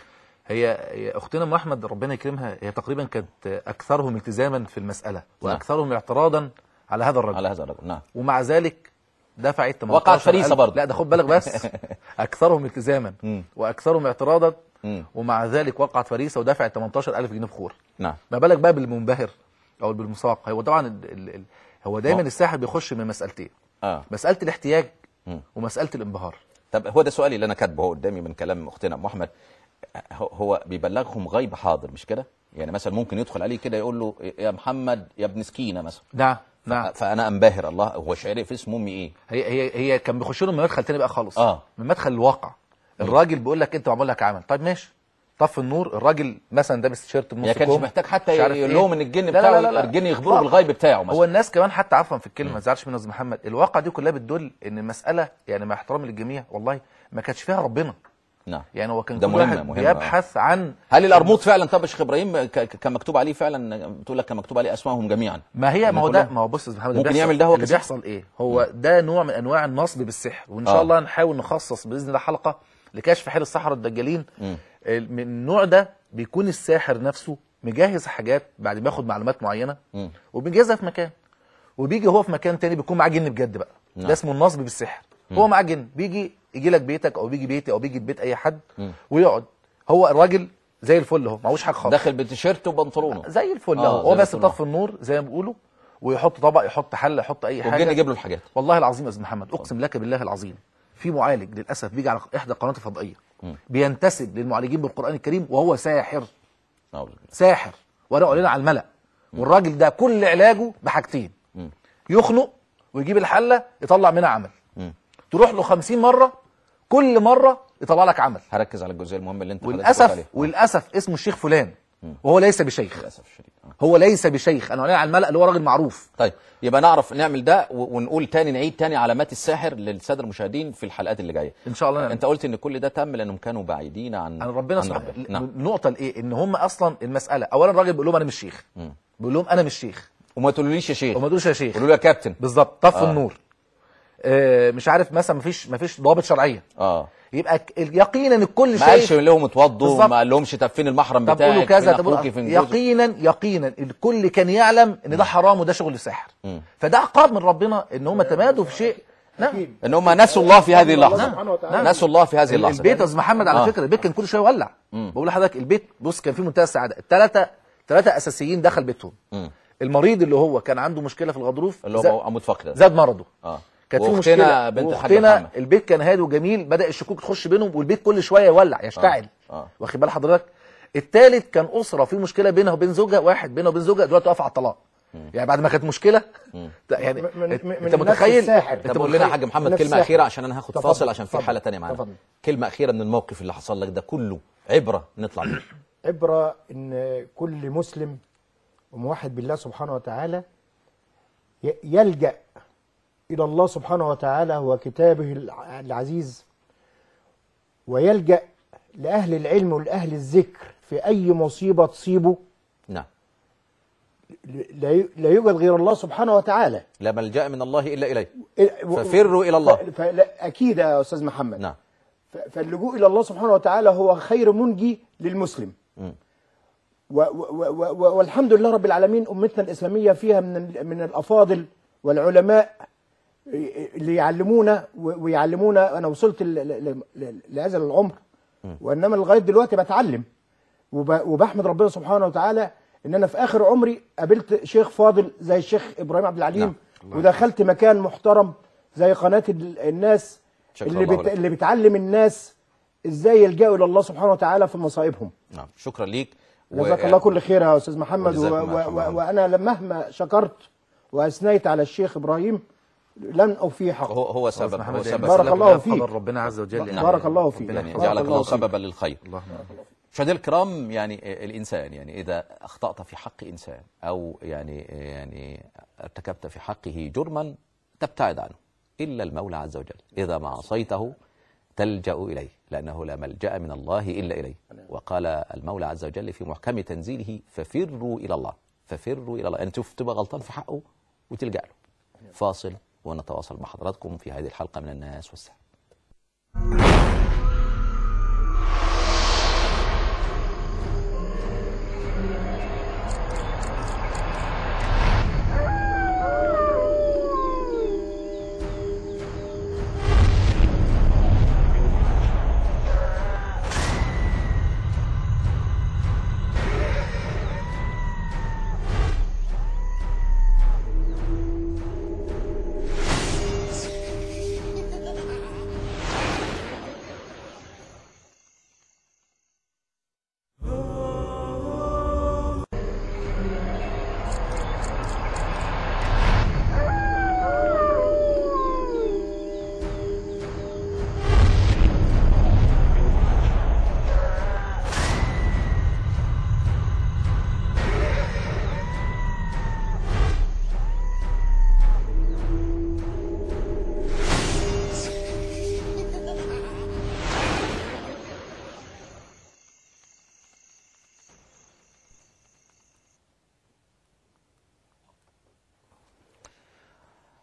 Speaker 4: هي هي اختنا ام احمد ربنا يكرمها هي تقريبا كانت اكثرهم التزاما في المساله واكثرهم اعتراضا على هذا الرجل
Speaker 3: على هذا الرجل نعم
Speaker 4: ومع ذلك دفعت 18
Speaker 3: وقعت فريسة برضه.
Speaker 4: لا ده خد بالك بس اكثرهم التزاما
Speaker 3: مم.
Speaker 4: واكثرهم اعتراضا
Speaker 3: مم.
Speaker 4: ومع ذلك وقعت فريسه ودفعت 18000 جنيه بخور
Speaker 3: نعم
Speaker 4: ما بالك بقى بالمنبهر او بالمساق هو طبعا ال ال ال هو دايما
Speaker 3: هو-
Speaker 4: الساحر بيخش من مسالتين
Speaker 3: اه
Speaker 4: مساله الاحتياج
Speaker 3: مم.
Speaker 4: ومساله الانبهار
Speaker 3: طب هو ده سؤالي اللي انا كاتبه قدامي من كلام اختنا ام احمد هو- هو بيبلغهم غيب حاضر مش كده يعني مثلا ممكن يدخل عليه كده يقول له يا محمد يا ابن سكينه مثلا
Speaker 4: نعم نعم
Speaker 3: فانا انبهر الله هو شعري في اسم امي ايه
Speaker 4: هي هي هي كان بيخش لهم من مدخل تاني بقى خالص
Speaker 3: آه.
Speaker 4: من مدخل الواقع الراجل بيقول لك انت معمول لك عمل طيب ماشي طف النور الراجل مثلا لابس تيشيرت بنص
Speaker 3: ما كانش
Speaker 4: كم،
Speaker 3: محتاج حتى
Speaker 4: مش عارف
Speaker 3: يقول
Speaker 4: إيه.
Speaker 3: لهم ان الجن
Speaker 4: لا
Speaker 3: بتاعه
Speaker 4: لا لا لا.
Speaker 3: الجن يخبروا
Speaker 4: لا.
Speaker 3: بالغيب بتاعه مثلا
Speaker 4: هو الناس كمان حتى عفوا في الكلمه ما تزعلش مني يا استاذ محمد الواقع دي كلها بتدل ان المساله يعني مع احترامي للجميع والله ما كانش فيها ربنا
Speaker 3: نعم
Speaker 4: يعني هو كان
Speaker 3: ده
Speaker 4: كل
Speaker 3: مهمة-
Speaker 4: واحد
Speaker 3: مهمة، آه.
Speaker 4: بيبحث عن
Speaker 3: هل الارموط فعلا طب يا شيخ ابراهيم ك- ك- كان مكتوب عليه فعلا بتقول لك كان مكتوب عليه اسمائهم جميعا
Speaker 4: ما هي
Speaker 3: هم
Speaker 4: ما هو ده
Speaker 3: كلهم-
Speaker 4: ما هو بص يا أستاذ محمد
Speaker 3: ممكن
Speaker 4: اللي
Speaker 3: يعمل
Speaker 4: بيحصل-
Speaker 3: ده هو
Speaker 4: اللي
Speaker 3: كسب.
Speaker 4: بيحصل ايه هو ده نوع من انواع النصب بالسحر وان شاء
Speaker 3: آه.
Speaker 4: الله نحاول نخصص باذن الله حلقه لكشف حال السحره الدجالين ال- من النوع ده بيكون الساحر نفسه مجهز حاجات بعد ما ياخد معلومات معينه
Speaker 3: مم.
Speaker 4: وبيجهزها في مكان وبيجي هو في مكان تاني بيكون معاه جن بجد بقى
Speaker 3: نعم.
Speaker 4: ده اسمه النصب بالسحر هو معاه جن بيجي يجي لك بيتك او بيجي بيتي او بيجي بيت اي حد ويقعد هو الراجل زي الفل اهو معهوش حاجه خالص
Speaker 3: داخل بتيشيرت وبنطلونه
Speaker 4: زي الفل
Speaker 3: آه،
Speaker 4: اهو هو
Speaker 3: زي
Speaker 4: بس
Speaker 3: الفل.
Speaker 4: يطفي النور زي ما بيقولوا ويحط طبق يحط حله يحط اي حاجه
Speaker 3: والجن يجيب له الحاجات
Speaker 4: والله العظيم يا استاذ محمد اقسم لك بالله العظيم في معالج للاسف بيجي على احدى القنوات الفضائيه بينتسب للمعالجين بالقران الكريم وهو ساحر
Speaker 3: أعوذ بالله.
Speaker 4: ساحر وانا اعلن على الملأ والراجل ده كل علاجه بحاجتين يخنق ويجيب الحله يطلع منها عمل تروح له 50 مره كل مره يطلع لك عمل
Speaker 3: هركز على الجزئيه المهمه اللي انت حضرتك قلت عليها.
Speaker 4: وللاسف وللاسف اسمه الشيخ فلان وهو ليس بشيخ
Speaker 3: للاسف الشديد آه.
Speaker 4: هو ليس بشيخ انا اعلن على الملأ اللي هو راجل معروف
Speaker 3: طيب يبقى نعرف نعمل ده و- ونقول تاني نعيد تاني علامات الساحر للساده المشاهدين في الحلقات اللي جايه
Speaker 4: ان شاء الله نعمل.
Speaker 3: انت قلت ان كل ده تم لانهم كانوا بعيدين عن
Speaker 4: عن ربنا
Speaker 3: عن
Speaker 4: سبحانه
Speaker 3: ربنا. نعم
Speaker 4: النقطه الايه ان هم اصلا المساله اولا الراجل بيقول لهم انا مش شيخ بيقول لهم انا مش شيخ
Speaker 3: وما تقولوليش يا شيخ
Speaker 4: وما تقولوش يا شيخ
Speaker 3: قولوا له يا كابتن
Speaker 4: بالظبط طف
Speaker 3: آه.
Speaker 4: النور آه مش عارف مثلا مفيش مفيش ضوابط شرعيه
Speaker 3: اه
Speaker 4: يبقى ك- يقينا الكل
Speaker 3: ما قالش
Speaker 4: شايف
Speaker 3: لهم اتوضوا
Speaker 4: بالظبط.
Speaker 3: ما قالهمش طب فين المحرم
Speaker 4: طب
Speaker 3: بتاعك
Speaker 4: قولوا كذا
Speaker 3: فين
Speaker 4: طب قولوا-
Speaker 3: اخوكي فين جوزك
Speaker 4: يقينا يقينا الكل كان يعلم ان ده حرام وده شغل السحر فده عقاب من ربنا ان هم تمادوا في شيء نعم
Speaker 3: ان هم نسوا الله في هذه
Speaker 5: الله
Speaker 3: اللحظه
Speaker 5: سبحانه وتعالى.
Speaker 3: نسوا الله في هذه
Speaker 4: ال-
Speaker 3: اللحظه
Speaker 4: البيت يا استاذ محمد على
Speaker 3: آه.
Speaker 4: فكره البيت كان كل شويه يولع بقول لحضرتك البيت بص كان في منتهى السعاده الثلاثه ثلاثه اساسيين دخل بيتهم المريض اللي هو كان عنده مشكله في الغضروف
Speaker 3: اللي
Speaker 4: زا-
Speaker 3: هو عمود فقري ده.
Speaker 4: زاد مرضه
Speaker 3: اه
Speaker 4: كانت في
Speaker 3: واختنا
Speaker 4: مشكله
Speaker 3: بنت الحاج
Speaker 4: واختنا
Speaker 3: محمد
Speaker 4: البيت كان هادي وجميل بدا الشكوك تخش بينهم والبيت كل شويه يولع يشتعل
Speaker 3: آه. آه.
Speaker 4: واخد بال حضرتك الثالث كان اسره في مشكله بينها وبين زوجها واحد بينها وبين زوجها دلوقتي واقف على الطلاق يعني بعد ما كانت مشكله يعني
Speaker 5: من- من-
Speaker 4: انت
Speaker 5: من
Speaker 4: انت
Speaker 5: نفس
Speaker 4: متخيل
Speaker 5: الساحر.
Speaker 4: انت
Speaker 3: طب قول لنا يا
Speaker 4: متخيل
Speaker 3: حاج محمد
Speaker 5: نفس
Speaker 3: كلمه
Speaker 5: الساحر.
Speaker 3: اخيره عشان انا هاخد
Speaker 5: تفضل،
Speaker 3: فاصل عشان في
Speaker 5: تفضل،
Speaker 3: حاله تانية معانا
Speaker 5: تفضل.
Speaker 3: كلمه اخيره من الموقف اللي حصل لك ده كله عبره نطلع بيه
Speaker 5: عبرة ان كل مسلم وموحد بالله سبحانه وتعالى ي- يلجأ الى الله سبحانه وتعالى وكتابه الع- العزيز ويلجأ لأهل العلم ولأهل الذكر في أي مصيبة تصيبه
Speaker 3: نعم
Speaker 5: لا ي- لا يوجد غير الله سبحانه وتعالى
Speaker 3: لا ملجا من الله الا اليه
Speaker 5: و-
Speaker 3: ففروا إلى الله.
Speaker 5: ف- فلا- أكيد يا أستاذ محمد
Speaker 3: نعم
Speaker 5: ف- فاللجوء الى الله سبحانه وتعالى هو خير منجي للمسلم و و و و والحمد لله رب العالمين امتنا الاسلاميه فيها من ال- من الافاضل والعلماء اللي يعلمونا و- ويعلمونا انا وصلت ل- ل- ل- لهذا العمر وانما لغايه دلوقتي بتعلم وب- وبحمد ربنا سبحانه وتعالى ان انا في اخر عمري قابلت شيخ فاضل زي الشيخ ابراهيم عبد العليم ودخلت مكان محترم زي قناه ال- الناس
Speaker 3: شكرا
Speaker 5: اللي
Speaker 3: الله
Speaker 5: بت...
Speaker 3: لك.
Speaker 5: اللي بتعلم الناس ازاي يلجأوا الى الله سبحانه وتعالى في مصائبهم
Speaker 3: نعم شكرا ليك
Speaker 5: جزاك الله كل خير يا استاذ محمد و...
Speaker 3: وجزاكم الله
Speaker 5: و...
Speaker 3: خير.
Speaker 5: و... وانا مهما شكرت واثنيت على الشيخ ابراهيم لن اوفي حقه
Speaker 3: هو هو سبب هو
Speaker 4: محمد
Speaker 3: سبب
Speaker 5: بارك
Speaker 4: لك
Speaker 5: الله
Speaker 4: بقى
Speaker 5: فيك.
Speaker 4: قدر ربنا عز وجل يعني.
Speaker 5: بارك الله فيك
Speaker 4: ربنا
Speaker 3: يعني
Speaker 4: يحفظك.
Speaker 3: جعلك
Speaker 5: بارك
Speaker 3: الله
Speaker 5: الله فيك.
Speaker 3: سببا للخير
Speaker 4: اللهم
Speaker 3: مشاهدينا الكرام يعني الانسان يعني اذا اخطات في حق انسان او يعني يعني ارتكبت في حقه جرما تبتعد عنه الا المولى عز وجل اذا ما عصيته تلجا اليه لانه لا ملجا من الله الا اليه وقال المولى عز وجل في محكم تنزيله ففروا الى الله ففروا الى الله يعني تشوف تبقى غلطان في حقه وتلجا له فاصل ونتواصل مع حضراتكم في هذه الحلقه من الناس والسحر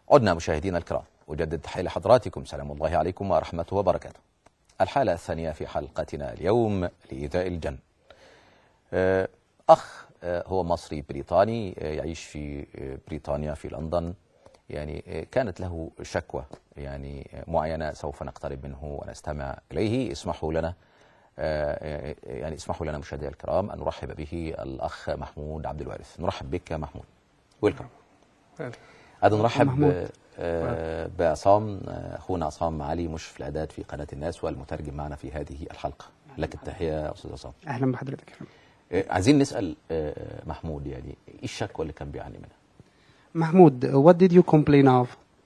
Speaker 3: عدنا مشاهدينا الكرام أجدد تحية لحضراتكم سلام الله عليكم ورحمته وبركاته الحالة الثانية في حلقتنا اليوم لإيذاء الجن آه، أخ آه، هو مصري بريطاني آه، يعيش في آه، بريطانيا في لندن يعني آه، كانت له شكوى يعني آه، معينة سوف نقترب منه ونستمع إليه اسمحوا لنا آه، آه، يعني اسمحوا لنا مشاهدينا الكرام أن نرحب به الأخ محمود عبد الوارث نرحب بك يا محمود ويلكم هذا نرحب
Speaker 7: محمود.
Speaker 3: آه، بعصام آه، اخونا عصام علي مشرف الاعداد في قناه الناس والمترجم معنا في هذه الحلقه لك التحيه يا استاذ عصام
Speaker 7: اهلا بحضرتك يا فندم.
Speaker 3: آه، عايزين نسال آه، محمود يعني ايه الشكوى اللي كان بيعاني منها
Speaker 7: محمود what did you complain of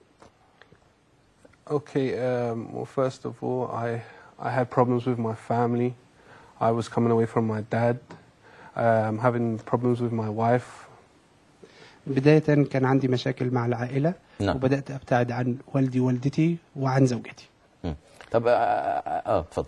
Speaker 8: Okay, um, well, first of all, I, I had problems with my family. I was coming away from my dad, um, having problems with my wife.
Speaker 7: بداية كان عندي مشاكل مع العائلة
Speaker 3: نعم.
Speaker 7: وبدأت أبتعد عن والدي ووالدتي وعن زوجتي
Speaker 3: مم. طب اه آه، آه، اتفضل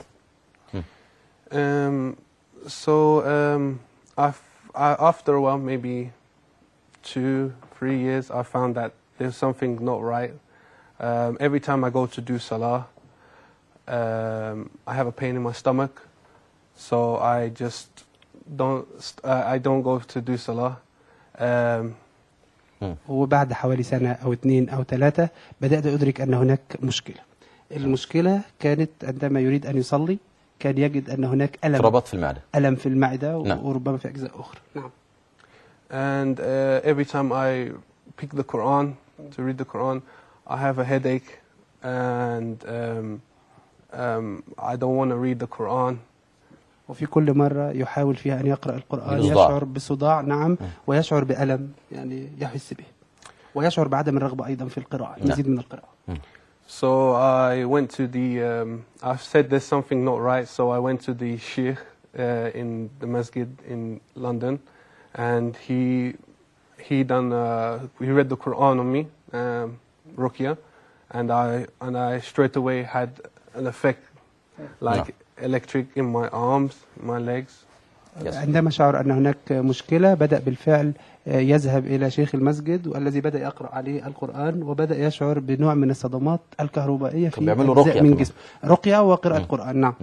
Speaker 8: Um, so um, I've, I, after a while, maybe two, three years, I found that there's something not right. Um, every time I go to do salah, um, I have a pain in my stomach, so I just don't. st- Uh, I don't go to do salah. Um,
Speaker 7: وبعد حوالي سنة أو اثنين أو ثلاثة بدأت أدرك أن هناك مشكلة المشكلة كانت عندما يريد أن يصلي كان يجد أن هناك ألم
Speaker 3: ربط في المعده
Speaker 7: ألم في المعدة
Speaker 3: نعم.
Speaker 7: وربما في أجزاء أخرى نعم
Speaker 8: and uh, every time I pick the Quran to read the Quran, I have a headache, and um, um, I don't want to read the Quran.
Speaker 7: وفي كل مرة يحاول فيها أن يقرأ القرآن
Speaker 3: بصداع.
Speaker 7: يشعر بصداع نعم ويشعر بألم يعني يحس به ويشعر بعدم الرغبة أيضا في القراءة المزيد من القراءة
Speaker 8: So I went to the. Um, I said there's something not right, so I went to the sheikh uh, in the masjid in London, and he he done. Uh, he read the Quran on me, um, ruqya, and I and I straight away had an effect, like electric in my arms, my legs.
Speaker 3: Yes.
Speaker 7: عندما شعر أن هناك مشكلة بدأ بالفعل آه، يذهب إلى شيخ المسجد والذي بدأ يقرأ عليه القرآن وبدأ يشعر بنوع من الصدمات الكهربائية في
Speaker 3: كان بيعملوا
Speaker 7: أجزاء
Speaker 3: رقية
Speaker 7: من
Speaker 3: كمان.
Speaker 7: جسمه رقية وقراءة قرآن نعم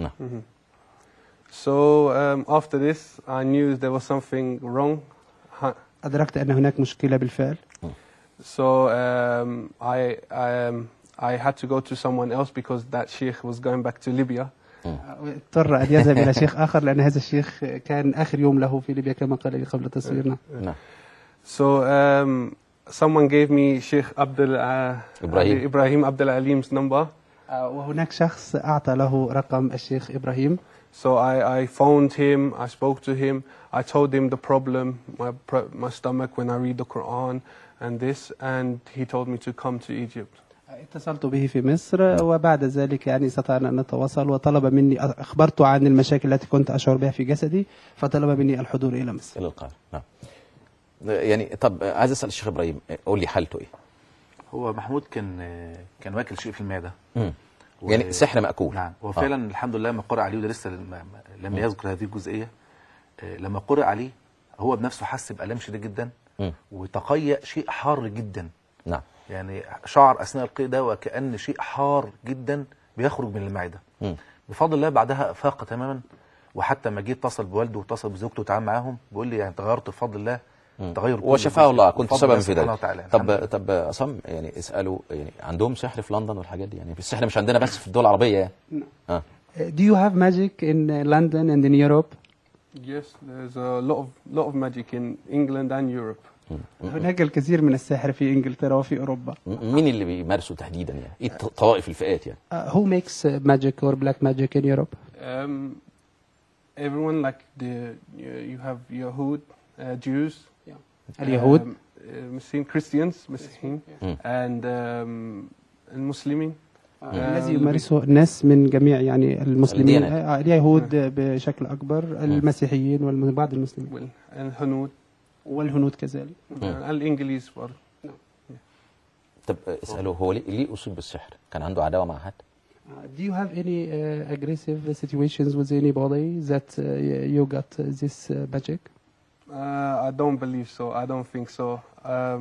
Speaker 8: So um, after this, I knew there was something wrong. Ha-
Speaker 7: أدركت أن هناك مشكلة بالفعل
Speaker 8: So um, I, I, um, I had to go to someone else because that sheikh was going back to Libya.
Speaker 7: اضطر أن يذهب إلى شيخ آخر لأن هذا الشيخ كان آخر يوم له في ليبيا كما قال لي قبل التصوير نعم
Speaker 3: نعم
Speaker 8: So um, someone gave me Sheikh Abdul uh,
Speaker 3: Ibrahim.
Speaker 8: Ibrahim Abdul Alim's number.
Speaker 7: آه، وهناك شخص أعطى له رقم الشيخ إبراهيم
Speaker 8: So I, I phoned him, I spoke to him, I told him the problem, my, pro- my stomach when I read the Quran and this, and he told me to come to Egypt.
Speaker 7: اتصلت به في مصر وبعد ذلك يعني استطعنا أن نتواصل وطلب مني أخبرته عن المشاكل التي كنت أشعر بها في جسدي فطلب مني الحضور إلى مصر
Speaker 3: الى القاهره نعم يعني طب آه، عايز اسال الشيخ ابراهيم آه، قول لي حالته ايه
Speaker 4: هو محمود كان كان واكل شيء في المعده
Speaker 3: مم.
Speaker 4: و-
Speaker 3: يعني سحر مأكول
Speaker 4: نعم هو فعلا الحمد لله لما قرأ عليه وده لسه لما- ما- لم يذكر هذه الجزئيه آه، لما قرأ عليه هو بنفسه حس بألم شديد جدا
Speaker 3: مم.
Speaker 4: وتقيأ شيء حار جدا
Speaker 3: نعم
Speaker 4: يعني شعر اثناء القيء ده وكأن شيء حار جدا بيخرج من المعده
Speaker 3: مم.
Speaker 4: بفضل الله بعدها افاق تماما وحتى ما جيت اتصل بوالده واتصل بزوجته وتعامل معاهم بيقول لي يعني تغيرت بفضل الله تغير كلي
Speaker 3: وشفاه الله كنت
Speaker 4: بفضل
Speaker 3: سببا
Speaker 4: الله
Speaker 3: في
Speaker 4: سبحانه
Speaker 3: ذلك
Speaker 4: وتعالى الحمد لله.
Speaker 3: طب طب عصام يعني اسالوا يعني عندهم سحر في لندن والحاجات دي يعني السحر مش عندنا بس في الدول العربيه يعني اه
Speaker 7: Do you have magic in uh, London and in Europe?
Speaker 8: Yes, there's a lot of lot of magic in England and Europe.
Speaker 7: هناك الكثير من السحر في إنجلترا وفي أوروبا
Speaker 3: م- مين اللي بيمارسوا تحديدا يعني ايه الط- طوائف الفئات يعني
Speaker 7: Uh, who makes uh, magic or black magic in Europe?
Speaker 8: Um, everyone like the you, you have Yahud, uh, Jews,
Speaker 7: اليهود
Speaker 8: um, uh, Muslim Christians, Muslim, and um, المسلمين.
Speaker 7: الذي يمارسه الناس من جميع يعني المسلمين
Speaker 3: الديانات.
Speaker 7: آه، اليهود بشكل أكبر المسيحيين وبعض المسلمين
Speaker 8: وال- الهنود
Speaker 7: والهنود كذلك
Speaker 8: الإنجليز برضه.
Speaker 3: طب آه، اسالوا هو ليه, ليه اصيب بالسحر كان عنده عداوه مع حد
Speaker 7: Uh, do you have any uh, aggressive situations with anybody that uh, you got uh, this uh, magic?
Speaker 8: Uh, I don't believe so. I don't think so. Um,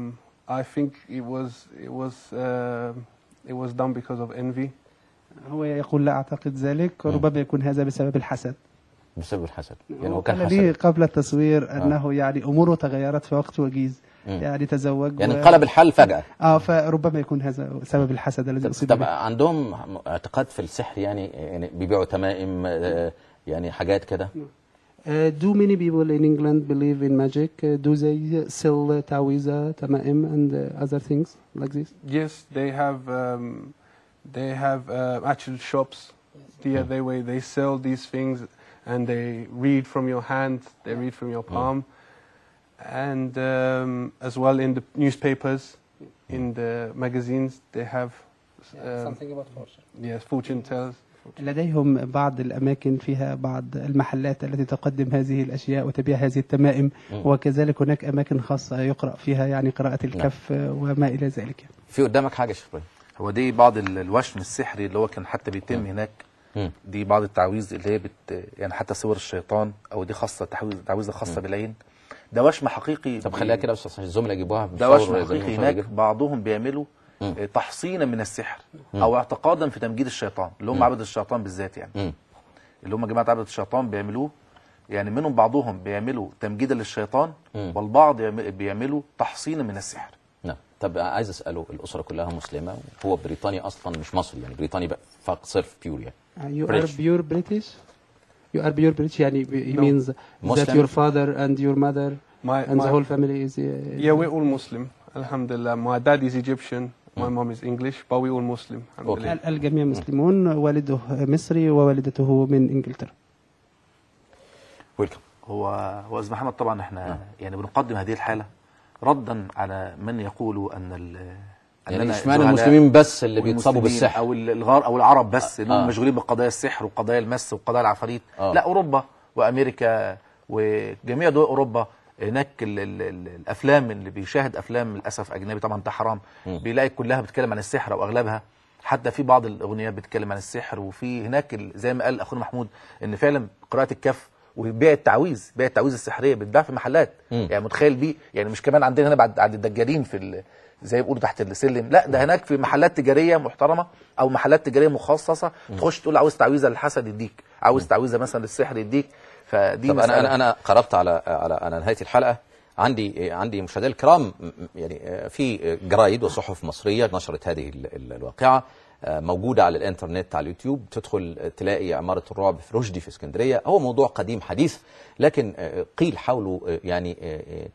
Speaker 8: I think it was it was uh, it was done because of envy.
Speaker 7: هو يقول لا أعتقد ذلك ربما يكون هذا بسبب الحسد
Speaker 3: بسبب الحسد يعني هو كان
Speaker 7: قال لي
Speaker 3: حسد
Speaker 7: قبل التصوير أنه يعني أموره تغيرت في وقت وجيز يعني تزوج
Speaker 3: يعني
Speaker 7: و-
Speaker 3: انقلب الحال فجأة
Speaker 7: اه فربما يكون هذا سبب الحسد الذي أصيب
Speaker 3: طب
Speaker 7: به
Speaker 3: عندهم اعتقاد في السحر يعني يعني بيبيعوا تمائم آه، يعني حاجات كده
Speaker 7: Uh, do many people in England believe in magic? Uh, do they sell uh, tawiza, tamaim, and uh, other things like this?
Speaker 8: Yes, they have um, they have uh, actual shops. Yeah, they way they sell these things and they read from your hand, they read from your palm, and um, as well in the newspapers, in the magazines they have um,
Speaker 7: about fortune.
Speaker 8: yes fortune tellers.
Speaker 7: لديهم بعض الأماكن فيها بعض المحلات التي تقدم هذه الأشياء وتبيع هذه التمائم وكذلك هناك أماكن خاصة يقرأ فيها يعني قراءة الكف آه، وما إلى ذلك يعني.
Speaker 3: في قدامك حاجة يا شيخ إبراهيم؟
Speaker 4: هو دي بعض ال- الوشم السحري اللي هو كان حتى بيتم هناك
Speaker 3: مم.
Speaker 4: دي بعض التعويذ اللي هي بت يعني حتى صور الشيطان او دي خاصه تعويذ تعويذه خاصه بالعين ده وشم حقيقي
Speaker 3: طب خليها كده بس عشان الزملاء يجيبوها
Speaker 4: ده
Speaker 3: بصور
Speaker 4: وشم
Speaker 3: زي ما
Speaker 4: حقيقي
Speaker 3: هو
Speaker 4: هناك
Speaker 3: كده.
Speaker 4: بعضهم بيعملوا
Speaker 3: مم.
Speaker 4: آه، تحصينا من السحر او اعتقادا في تمجيد الشيطان اللي هم عبد الشيطان بالذات يعني
Speaker 3: مم.
Speaker 4: اللي هم جماعه عبد الشيطان بيعملوه يعني منهم بعضهم بيعملوا تمجيدا للشيطان
Speaker 3: مم.
Speaker 4: والبعض يعم- بيعملوا تحصينا من السحر
Speaker 3: نعم طب عايز اساله الاسره كلها مسلمه هو بريطاني اصلا مش مصري يعني بريطاني بقى فقط صرف بيور يعني
Speaker 7: Uh, you
Speaker 3: British.
Speaker 7: are pure British? You are pure British يعني he means that
Speaker 3: Muslim.
Speaker 7: your father and your mother
Speaker 8: My,
Speaker 7: and the
Speaker 8: my-
Speaker 7: whole family is... Uh,
Speaker 8: yeah, we're all Muslim. Alhamdulillah. My dad is Egyptian. My mom is English, but we're all Muslim. Alhamdulillah.
Speaker 7: ال- الجميع مسلمون والده مصري ووالدته من إنجلترا
Speaker 3: ويلكم
Speaker 4: هو هو استاذ محمد طبعا احنا يعني بنقدم هذه الحاله ردا على من يقول ان ال
Speaker 3: يعني
Speaker 4: أننا
Speaker 3: اشمعنى
Speaker 4: جهلاء
Speaker 3: المسلمين بس اللي بيتصابوا
Speaker 4: والمسلمين
Speaker 3: بالسحر
Speaker 4: او ال- الغار او العرب بس انهم
Speaker 3: آه.
Speaker 4: مشغولين بقضايا السحر وقضايا المس وقضايا العفاريت
Speaker 3: آه.
Speaker 4: لا اوروبا وامريكا وجميع دول اوروبا هناك ال ال ال الافلام اللي بيشاهد افلام للاسف اجنبي طبعا ده حرام بيلاقي كلها بتتكلم عن السحر او اغلبها حتى في بعض الاغنيات بتتكلم عن السحر وفي هناك ال- زي ما قال اخونا محمود ان فعلا قراءه الكف وبيع التعويذ بيع التعويذ السحريه بتتباع في محلات يعني متخيل بيه يعني مش كمان عندنا هنا بعد عند الدجالين في ال- زي ما بيقولوا تحت السلم لا ده هناك في محلات تجاريه محترمه او محلات تجاريه مخصصه تخش تقول عاوز تعويذه للحسد يديك عاوز تعويذه مثلا للسحر يديك فدي
Speaker 3: طب انا
Speaker 4: مسألة.
Speaker 3: انا انا قربت على على على نهايه الحلقه عندي عندي مشاهدينا الكرام م- م- يعني في جرايد وصحف مصريه نشرت هذه ال- ال- الواقعه آه، موجوده على الانترنت على اليوتيوب تدخل تلاقي عماره الرعب في رشدي في اسكندريه هو موضوع قديم حديث لكن آه، قيل حوله آه، يعني آه، آه،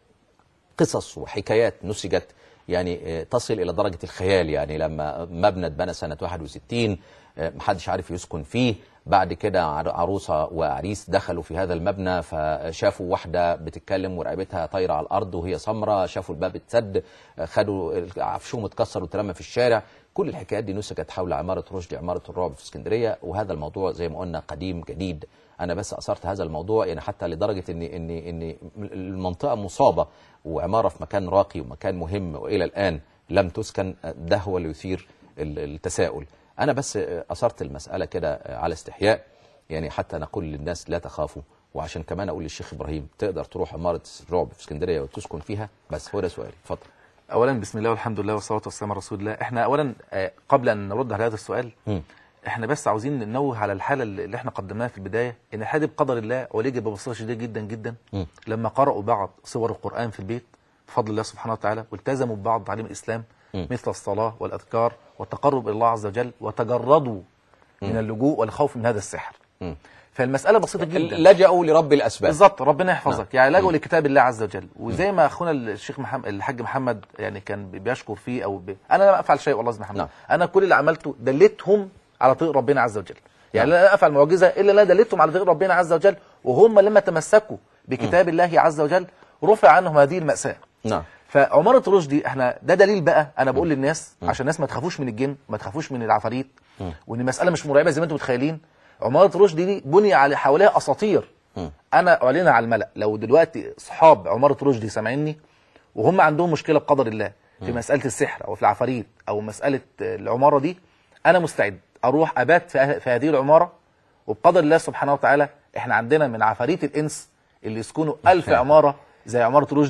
Speaker 3: قصص وحكايات نسجت يعني آه، تصل الى درجه الخيال يعني لما مبنى اتبنى سنه 61 آه، محدش عارف يسكن فيه بعد كده عر- عروسه وعريس دخلوا في هذا المبنى فشافوا واحده بتتكلم ورقبتها طايره على الارض وهي سمراء شافوا الباب اتسد آه، خدوا عفشهم اتكسر واترمى في الشارع كل الحكايات دي نسجت حول عماره رشدي عماره الرعب في اسكندريه وهذا الموضوع زي ما قلنا قديم جديد انا بس اثرت هذا الموضوع يعني حتى لدرجه ان ان ان المنطقه مصابه وعماره في مكان راقي ومكان مهم والى الان لم تسكن ده هو اللي يثير ال- التساؤل انا بس اثرت المساله كده على استحياء يعني حتى نقول للناس لا تخافوا وعشان كمان اقول للشيخ ابراهيم تقدر تروح عماره الرعب في اسكندريه وتسكن فيها بس هو ده سؤالي اتفضل
Speaker 4: اولا بسم الله والحمد لله والصلاه والسلام على رسول الله احنا اولا آه، قبل ان نرد على هذا السؤال
Speaker 3: مم.
Speaker 4: احنا بس عاوزين ننوه على الحاله اللي اللي احنا قدمناها في البدايه ان الحاله دي بقدر الله ولجت ببساطه شديده جدا جدا
Speaker 3: مم.
Speaker 4: لما قرأوا بعض صور القرآن في البيت بفضل الله سبحانه وتعالى والتزموا ببعض تعليم الإسلام
Speaker 3: مم.
Speaker 4: مثل الصلاة والأذكار والتقرب إلى الله عز وجل وتجردوا من اللجوء والخوف من هذا السحر
Speaker 3: مم.
Speaker 4: فالمسألة بسيطة جدا
Speaker 3: لجأوا لرب الاسباب
Speaker 4: بالظبط ربنا يحفظك يعني لجوا لكتاب الله عز وجل وزي ما اخونا الشيخ محمد الحاج محمد يعني كان بيشكر فيه او ب... انا لا افعل شيء والله يا محمد
Speaker 3: نعم.
Speaker 4: انا كل اللي عملته دلتهم على طريق ربنا عز وجل يعني لا افعل معجزه الا لا دلتهم على طريق ربنا عز وجل وهم لما تمسكوا بكتاب الله عز وجل رفع عنهم هذه المأساة
Speaker 3: نعم
Speaker 4: فعمارة رشدي احنا ده دليل بقى انا بقول للناس عشان الناس ما تخافوش من الجن ما تخافوش من العفاريت وان المسألة مش مرعبة زي ما انتم متخيلين عمارة رشدي دي بني على حواليها اساطير
Speaker 3: مم.
Speaker 4: انا اعلنها على الملأ لو دلوقتي اصحاب عمارة رشدي سامعيني وهم عندهم مشكلة بقدر الله في مسألة السحر او في العفاريت او مسألة آه، العمارة دي انا مستعد اروح ابات في ه- في هذه العمارة وبقدر الله سبحانه وتعالى احنا عندنا من عفاريت الانس اللي يسكنوا ألف عمارة زي عمارة رشدي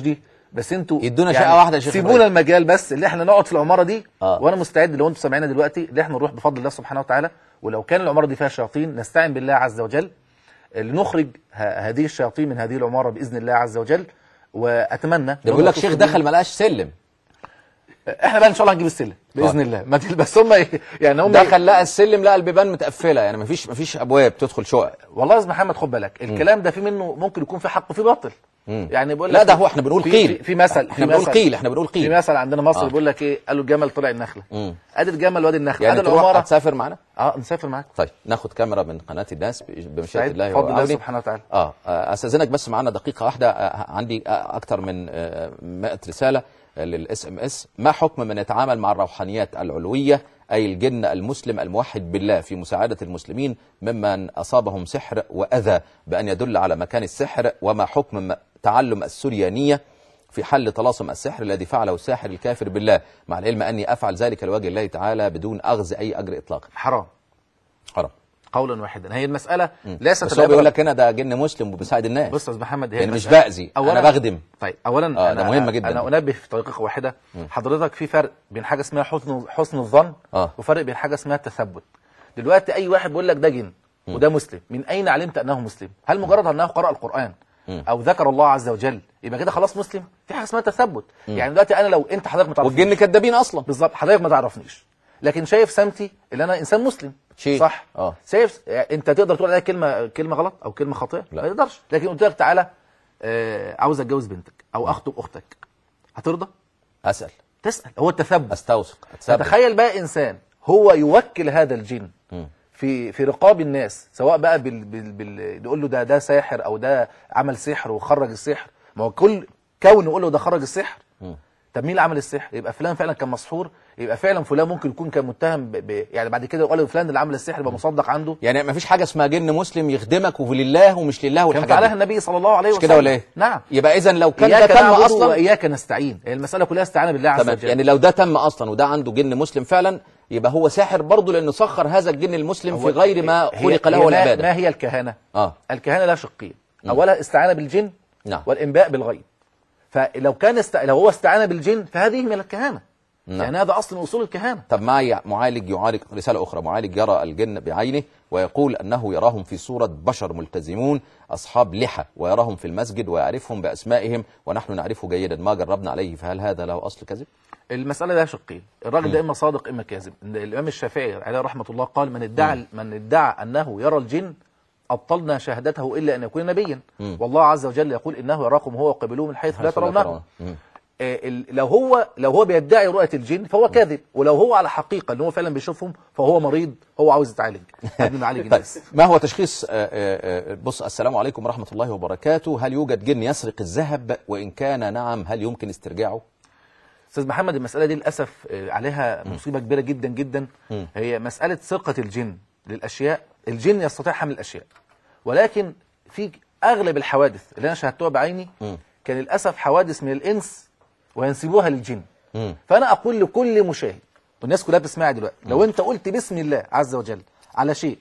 Speaker 4: بس انتوا
Speaker 3: يدونا شقة واحدة يا شيخ
Speaker 4: سيبونا
Speaker 3: إبراهيم.
Speaker 4: المجال بس اللي احنا نقعد في العماره دي
Speaker 3: آه.
Speaker 4: وانا مستعد لو انتوا سامعينا دلوقتي اللي احنا نروح بفضل الله سبحانه وتعالى ولو كان العماره دي فيها شياطين نستعين بالله عز وجل لنخرج ه- هذه الشياطين من هذه العماره باذن الله عز وجل واتمنى
Speaker 3: ده بيقول لك شيخ دخل ما لقاش سلم
Speaker 4: احنا بقى ان شاء الله هنجيب السلم باذن
Speaker 3: آه.
Speaker 4: الله ما تل- بس هم يعني هم
Speaker 3: دخل لقى السلم لقى البيبان متقفله يعني مفيش مفيش ابواب تدخل شقق
Speaker 4: والله يا استاذ محمد خد بالك الكلام ده في منه ممكن يكون في حق وفي باطل
Speaker 3: مم.
Speaker 4: يعني بيقول
Speaker 3: لا
Speaker 4: لك
Speaker 3: ده هو احنا بنقول
Speaker 4: في-
Speaker 3: قيل
Speaker 4: في, في مثل
Speaker 3: احنا
Speaker 4: في
Speaker 3: بنقول
Speaker 4: مثل-
Speaker 3: قيل احنا بنقول
Speaker 4: في
Speaker 3: قيل
Speaker 4: مثل عندنا مصر
Speaker 3: آه.
Speaker 4: بيقول لك ايه قالوا الجمل طلع النخله
Speaker 3: مم.
Speaker 4: ادي الجمل وادي النخله
Speaker 3: يعني
Speaker 4: ادي
Speaker 3: تروح
Speaker 4: العماره
Speaker 3: هتسافر معانا
Speaker 4: اه نسافر معاك
Speaker 3: طيب ناخد كاميرا من قناه الناس بمشيئه
Speaker 4: سعيد
Speaker 3: الله
Speaker 4: بفضل الله
Speaker 3: وعونه.
Speaker 4: سبحانه وتعالى
Speaker 3: اه آه، استاذنك بس معانا دقيقه واحده آه، عندي آه، اكتر من آه، 100 رساله للاس ام اس ما حكم من يتعامل مع الروحانيات العلويه اي الجن المسلم الموحد بالله في مساعده المسلمين ممن اصابهم سحر واذى بان يدل على مكان السحر وما حكم م- تعلم السريانيه في حل طلاسم السحر الذي فعله الساحر الكافر بالله مع العلم اني افعل ذلك لوجه الله تعالى بدون اخذ اي اجر اطلاقا
Speaker 4: حرام
Speaker 3: حرام
Speaker 4: قولا واحدا هي المساله ليست
Speaker 3: بس هو بيقول
Speaker 4: العبرة-
Speaker 3: لك هنا ده جن مسلم وبيساعد الناس
Speaker 4: بص يا استاذ محمد هي
Speaker 3: يعني مش
Speaker 4: المسألة-
Speaker 3: باذي انا بخدم
Speaker 4: طيب اولا
Speaker 3: آه،
Speaker 4: أنا
Speaker 3: ده مهم جدا.
Speaker 4: انا انبه في طريقه واحده حضرتك في فرق بين حاجه اسمها حسن حسن الظن
Speaker 3: آه.
Speaker 4: وفرق بين حاجه اسمها التثبت دلوقتي اي واحد بيقول لك ده جن وده مسلم من اين علمت انه مسلم هل مجرد انه قرأ القرآن او ذكر الله عز وجل يبقى كده خلاص مسلم في حاجه اسمها تثبت يعني دلوقتي انا لو انت حضرتك ما تعرفنيش
Speaker 3: والجن كدابين اصلا
Speaker 4: بالظبط حضرتك ما تعرفنيش لكن شايف سمتي اللي انا انسان مسلم
Speaker 3: شيء.
Speaker 4: صح
Speaker 3: آه.
Speaker 4: شايف انت تقدر تقول عليها كلمه كلمه غلط او كلمه خاطئه
Speaker 3: لا.
Speaker 4: ما تقدرش لكن قلت لك تعالى آه عاوز اتجوز بنتك او اخطب اختك هترضى
Speaker 3: اسال
Speaker 4: تسال هو التثبت
Speaker 3: استوثق اتثبت
Speaker 4: فتخيل بقى انسان هو يوكل هذا الجن
Speaker 3: مم.
Speaker 4: في في رقاب الناس سواء بقى بال بال بال يقول له ده ده ساحر او ده عمل سحر وخرج السحر ما هو كل كون يقول له ده خرج السحر
Speaker 3: مم.
Speaker 4: طب مين اللي عمل السحر يبقى فلان فعلا كان مسحور يبقى فعلا فلان ممكن يكون كان متهم ب... ب... يعني بعد كده يقول فلان اللي عمل السحر يبقى مصدق عنده
Speaker 3: يعني ما فيش حاجه اسمها جن مسلم يخدمك ولله ومش لله
Speaker 4: كان
Speaker 3: والحاجات
Speaker 4: فعلها
Speaker 3: دي
Speaker 4: النبي صلى الله عليه
Speaker 3: مش
Speaker 4: وسلم
Speaker 3: كده ولا ايه
Speaker 4: نعم
Speaker 3: يبقى اذا لو كان ده
Speaker 4: اياك
Speaker 3: تم
Speaker 4: نعبد
Speaker 3: اصلا
Speaker 4: واياك نستعين هي المساله كلها استعانه بالله عز
Speaker 3: تمام
Speaker 4: وجل
Speaker 3: يعني لو ده تم اصلا وده عنده جن مسلم فعلا يبقى هو ساحر برضه لانه سخر هذا الجن المسلم في
Speaker 4: هو-
Speaker 3: غير ما
Speaker 4: هي-
Speaker 3: خلق
Speaker 4: هي
Speaker 3: له
Speaker 4: ما-
Speaker 3: العباده
Speaker 4: ما هي الكهنه
Speaker 3: اه
Speaker 4: الكهنه لها شقين اولها استعانه بالجن
Speaker 3: نعم.
Speaker 4: والانباء بالغيب فلو كان است... لو هو استعان بالجن فهذه من الكهنه
Speaker 3: نعم.
Speaker 4: يعني هذا اصل من اصول الكهنه
Speaker 3: طب معي معالج يعالج رسالة أخرى معالج يرى الجن بعينه ويقول أنه يراهم في صورة بشر ملتزمون أصحاب لحى ويراهم في المسجد ويعرفهم بأسمائهم ونحن نعرفه جيدا ما جربنا عليه فهل هذا له أصل كذب؟
Speaker 4: المساله لها شقين الراجل ده اما صادق اما كاذب إن الامام الشافعي عليه رحمه الله قال من ادعى من ادعى انه يرى الجن ابطلنا شهادته الا ان يكون نبيا
Speaker 3: مم.
Speaker 4: والله عز وجل يقول انه يراكم هو وقبلوه من حيث لا
Speaker 3: حيث لا
Speaker 4: ترونهم
Speaker 3: ترون. مم.
Speaker 4: آه، ال- لو هو لو هو بيدعي رؤيه الجن فهو كاذب ولو هو على حقيقه ان هو فعلا بيشوفهم فهو مريض هو عاوز يتعالج قبل ما يعالج
Speaker 3: طيب
Speaker 4: الناس
Speaker 3: ما هو تشخيص آه، آه، آه، بص السلام عليكم ورحمة الله وبركاته هل يوجد جن يسرق الذهب وإن كان نعم هل يمكن استرجاعه؟
Speaker 4: استاذ محمد المساله دي للاسف آه، عليها مصيبه كبيره جدا جدا
Speaker 3: مم.
Speaker 4: هي مساله سرقه الجن للاشياء الجن يستطيع حمل الاشياء ولكن في اغلب الحوادث اللي انا شاهدتها بعيني
Speaker 3: مم.
Speaker 4: كان للاسف حوادث من الانس وينسبوها للجن
Speaker 3: مم.
Speaker 4: فانا اقول لكل مشاهد والناس كلها بتسمعي دلوقتي لو انت قلت بسم الله عز وجل على شيء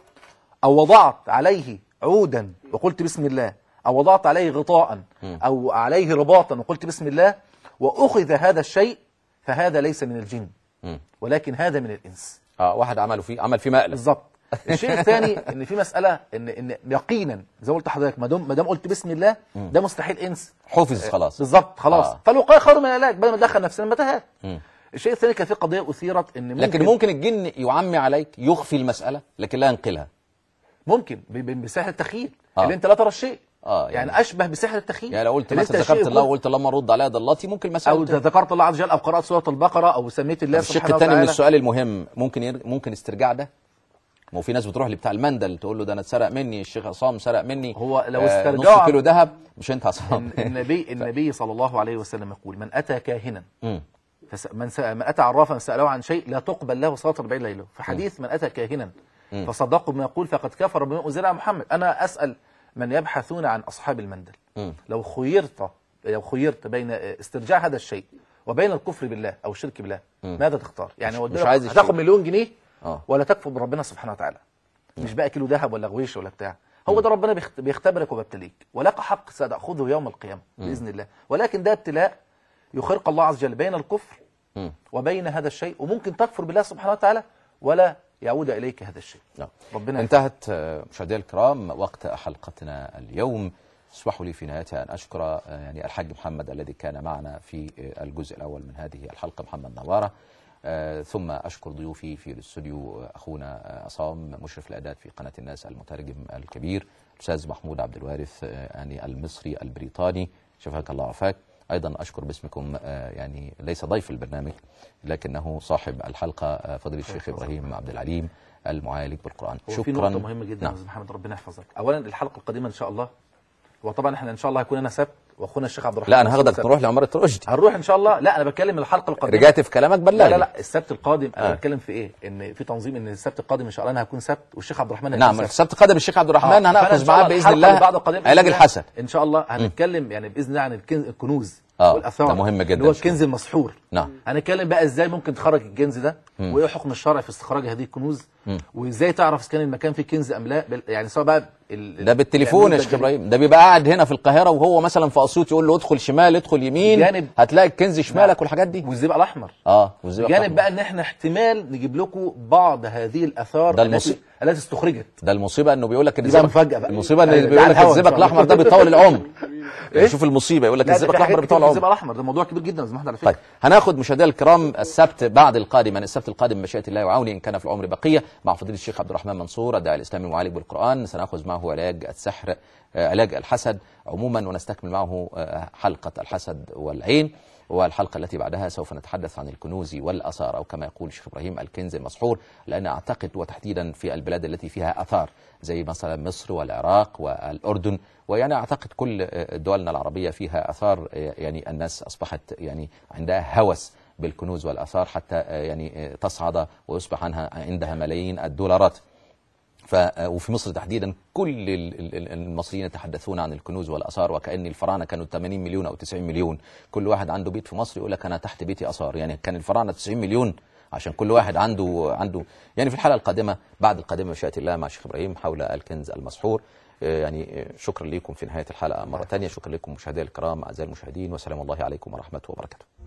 Speaker 4: او وضعت عليه عودا وقلت بسم الله او وضعت عليه غطاء او عليه رباطا وقلت بسم الله واخذ هذا الشيء فهذا ليس من الجن
Speaker 3: مم.
Speaker 4: ولكن هذا من الانس
Speaker 3: اه واحد عمله فيه عمل فيه مقلب
Speaker 4: بالظبط الشيء الثاني ان في مساله ان ان يقينا زي ما قلت لحضرتك ما دام ما دام قلت بسم الله ده مستحيل انس
Speaker 3: حفظ خلاص
Speaker 4: بالظبط خلاص
Speaker 3: آه.
Speaker 4: آه. فالوقايه خير من العلاج بدل ما ندخل نفسنا متاهات
Speaker 3: مم.
Speaker 4: الشيء الثاني كان في قضيه اثيرت ان ممكن
Speaker 3: لكن ممكن الجن يعمي عليك يخفي المسألة لكن لا ينقلها
Speaker 4: ممكن ب- ب- بسحر التخيل
Speaker 3: آه.
Speaker 4: اللي انت لا ترى الشيء
Speaker 3: آه،
Speaker 4: يعني,
Speaker 3: يعني-
Speaker 4: يعني اشبه بسحر التخيل
Speaker 3: يعني لو قلت
Speaker 4: اللي
Speaker 3: مثلا
Speaker 4: انت الشيء
Speaker 3: ذكرت الله
Speaker 4: يكون-
Speaker 3: وقلت اللهم رد عليها ضلاتي ممكن
Speaker 4: او
Speaker 3: مسألة
Speaker 4: ذكرت الله عز وجل او قرات سوره البقره او سميت الله
Speaker 3: الشق
Speaker 4: سبحانه
Speaker 3: الثاني من
Speaker 4: وتعالى
Speaker 3: السؤال المهم ممكن ير... ممكن استرجاع ده ما هو في ناس بتروح لبتاع المندل تقول له ده انا اتسرق مني الشيخ عصام سرق مني
Speaker 4: هو لو
Speaker 3: آه،
Speaker 4: استرجعوا
Speaker 3: نص كيلو ذهب مش انت عصام
Speaker 4: إن- النبي النبي صلى الله عليه وسلم يقول من اتى كاهنا
Speaker 3: مم.
Speaker 4: فس... من, س... من اتى عرافا ساله عن شيء لا تقبل له صلاه 40 ليله في حديث من اتى كاهنا فصدقوا بما يقول فقد كفر بما انزل على محمد انا اسال من يبحثون عن اصحاب المندل
Speaker 3: مم.
Speaker 4: لو خيرت لو خيرت بين استرجاع هذا الشيء وبين الكفر بالله او الشرك بالله ماذا تختار يعني هو
Speaker 3: مش
Speaker 4: قدامك
Speaker 3: عايز
Speaker 4: هتاخد
Speaker 3: الشرك.
Speaker 4: مليون جنيه
Speaker 3: اه
Speaker 4: ولا تكفر بربنا سبحانه وتعالى مش بقى كيلو ذهب ولا غويش ولا بتاع هو ده ربنا بيخت- بيختبرك وبيبتليك ولك حق ستأخذه يوم القيامة بإذن الله ولكن ده ابتلاء يخرق الله عز وجل بين الكفر
Speaker 3: مم.
Speaker 4: وبين هذا الشيء وممكن تكفر بالله سبحانه وتعالى ولا يعود إليك هذا الشيء
Speaker 3: نعم.
Speaker 4: ربنا
Speaker 3: انتهت آه، مشاهدينا الكرام وقت حلقتنا اليوم اسمحوا لي في نهايتها ان اشكر آه، يعني الحاج محمد الذي كان معنا في آه، الجزء الاول من هذه الحلقه محمد نواره آه، ثم اشكر ضيوفي في الاستوديو آه، اخونا آه، عصام مشرف الاعداد في قناه الناس المترجم الكبير الاستاذ محمود عبد الوارث آه، يعني المصري البريطاني شفاك الله وعافاك ايضا اشكر باسمكم آه، يعني ليس ضيف البرنامج لكنه صاحب الحلقه آه، فضيله الشيخ ابراهيم عبد العليم المعالج بالقران
Speaker 4: هو في نقطة مهمة جدا يا
Speaker 3: نعم.
Speaker 4: أستاذ محمد ربنا يحفظك أولا الحلقة القادمة إن شاء الله وطبعا احنا إن شاء الله هيكون أنا سبت وأخونا الشيخ عبد الرحمن
Speaker 3: لا انا
Speaker 4: مسعود
Speaker 3: هاخدك
Speaker 4: سبت.
Speaker 3: نروح لعماره رشدي
Speaker 4: هنروح إن شاء الله لا أنا بتكلم الحلقة القادمة
Speaker 3: رجعت في كلامك
Speaker 4: لا
Speaker 3: بلغني
Speaker 4: لا لا السبت القادم انا
Speaker 3: آه.
Speaker 4: بتكلم في ايه ان في تنظيم ان السبت القادم ان شاء الله انا هكون سبت والشيخ عبد الرحمن هيكون
Speaker 3: نعم
Speaker 4: سبت.
Speaker 3: السبت قدم الشيخ عبد الرحمن
Speaker 4: آه، فأنا إن
Speaker 3: هناخذ
Speaker 4: شاء
Speaker 3: معاه
Speaker 4: الله
Speaker 3: باذن
Speaker 4: الحلقة اللي
Speaker 3: الله
Speaker 4: بعد القادمة بإذن
Speaker 3: علاج
Speaker 4: الله
Speaker 3: الحسد
Speaker 4: ان شاء الله هنتكلم يعني باذن الله عن الكنز الكنوز
Speaker 3: آه،
Speaker 4: والاثار
Speaker 3: ده مهم جدا
Speaker 4: اللي هو
Speaker 3: إن شاء الله.
Speaker 4: الكنز المسحور
Speaker 3: نعم.
Speaker 4: هنتكلم بقى ازاي ممكن تخرج الكنز ده وايه حكم الشرع في استخراج هذه الكنوز وازاي تعرف اذا كان المكان فيه كنز ام لا بال- يعني سواء بقى ال-
Speaker 3: ده بالتليفون يا
Speaker 4: الأمين
Speaker 3: شيخ
Speaker 4: ده
Speaker 3: ابراهيم ده بيبقى قاعد هنا في القاهره وهو مثلا في اسيوط يقول له ادخل شمال ادخل يمين
Speaker 4: جانب-
Speaker 3: هتلاقي الكنز شمالك والحاجات دي
Speaker 4: والزئبق الاحمر
Speaker 3: اه والزئبق
Speaker 4: جانب
Speaker 3: الأحمر.
Speaker 4: بقى ان احنا احتمال نجيب لكم بعض هذه الاثار
Speaker 3: ده
Speaker 4: التي
Speaker 3: المصيب.
Speaker 4: التي استخرجت
Speaker 3: ده المصيبه انه بيقول لك ان
Speaker 4: دي بقى
Speaker 3: الزئبق-
Speaker 4: مفاجأة بقى.
Speaker 3: المصيبه ان
Speaker 4: أيوة،
Speaker 3: بيقول
Speaker 4: ده
Speaker 3: لك
Speaker 4: على الهوا إن
Speaker 3: الزئبق
Speaker 4: شاء الله.
Speaker 3: الاحمر ده بيطول العمر
Speaker 4: إيه؟
Speaker 3: شوف المصيبه يقول لك
Speaker 4: لا
Speaker 3: الزئبق
Speaker 4: ده في
Speaker 3: الاحمر
Speaker 4: حاجات
Speaker 3: بيطول
Speaker 4: كتير في الزئبق
Speaker 3: العمر
Speaker 4: الاحمر ده موضوع كبير جدا يا أستاذ محمد على فكره
Speaker 3: طيب هناخد مشاهدينا الكرام السبت بعد القادم يعني السبت القادم بمشيئه الله وعوني ان كان في العمر بقيه مع فضيله الشيخ عبد الرحمن منصور الداعي الاسلامي المعالج بالقران سناخذ معه علاج السحر آه، علاج الحسد عموما ونستكمل معه آه، حلقه الحسد والعين والحلقة التي بعدها سوف نتحدث عن الكنوز والآثار أو كما يقول الشيخ إبراهيم الكنز المسحور لأن أعتقد وتحديدا في البلاد التي فيها آثار زي مثلا مصر والعراق والأردن ويعني أعتقد كل آه، دولنا العربية فيها آثار آه، يعني الناس أصبحت يعني عندها هوس بالكنوز والآثار حتى آه، يعني آه، تصعد ويصبح عنها عندها ملايين الدولارات ف وفي مصر تحديدا كل ال- ال- ال- المصريين يتحدثون عن الكنوز والاثار وكان الفراعنه كانوا 80 مليون او 90 مليون كل واحد عنده بيت في مصر يقول لك انا تحت بيتي اثار يعني كان الفراعنه 90 مليون عشان كل واحد عنده عنده يعني في الحلقه القادمه بعد القادمه مشيئه الله مع الشيخ ابراهيم حول الكنز المسحور آه، يعني آه، شكرا لكم في نهايه الحلقه مره ثانيه شكرا لكم مشاهدينا الكرام اعزائي المشاهدين وسلام الله عليكم ورحمه وبركاته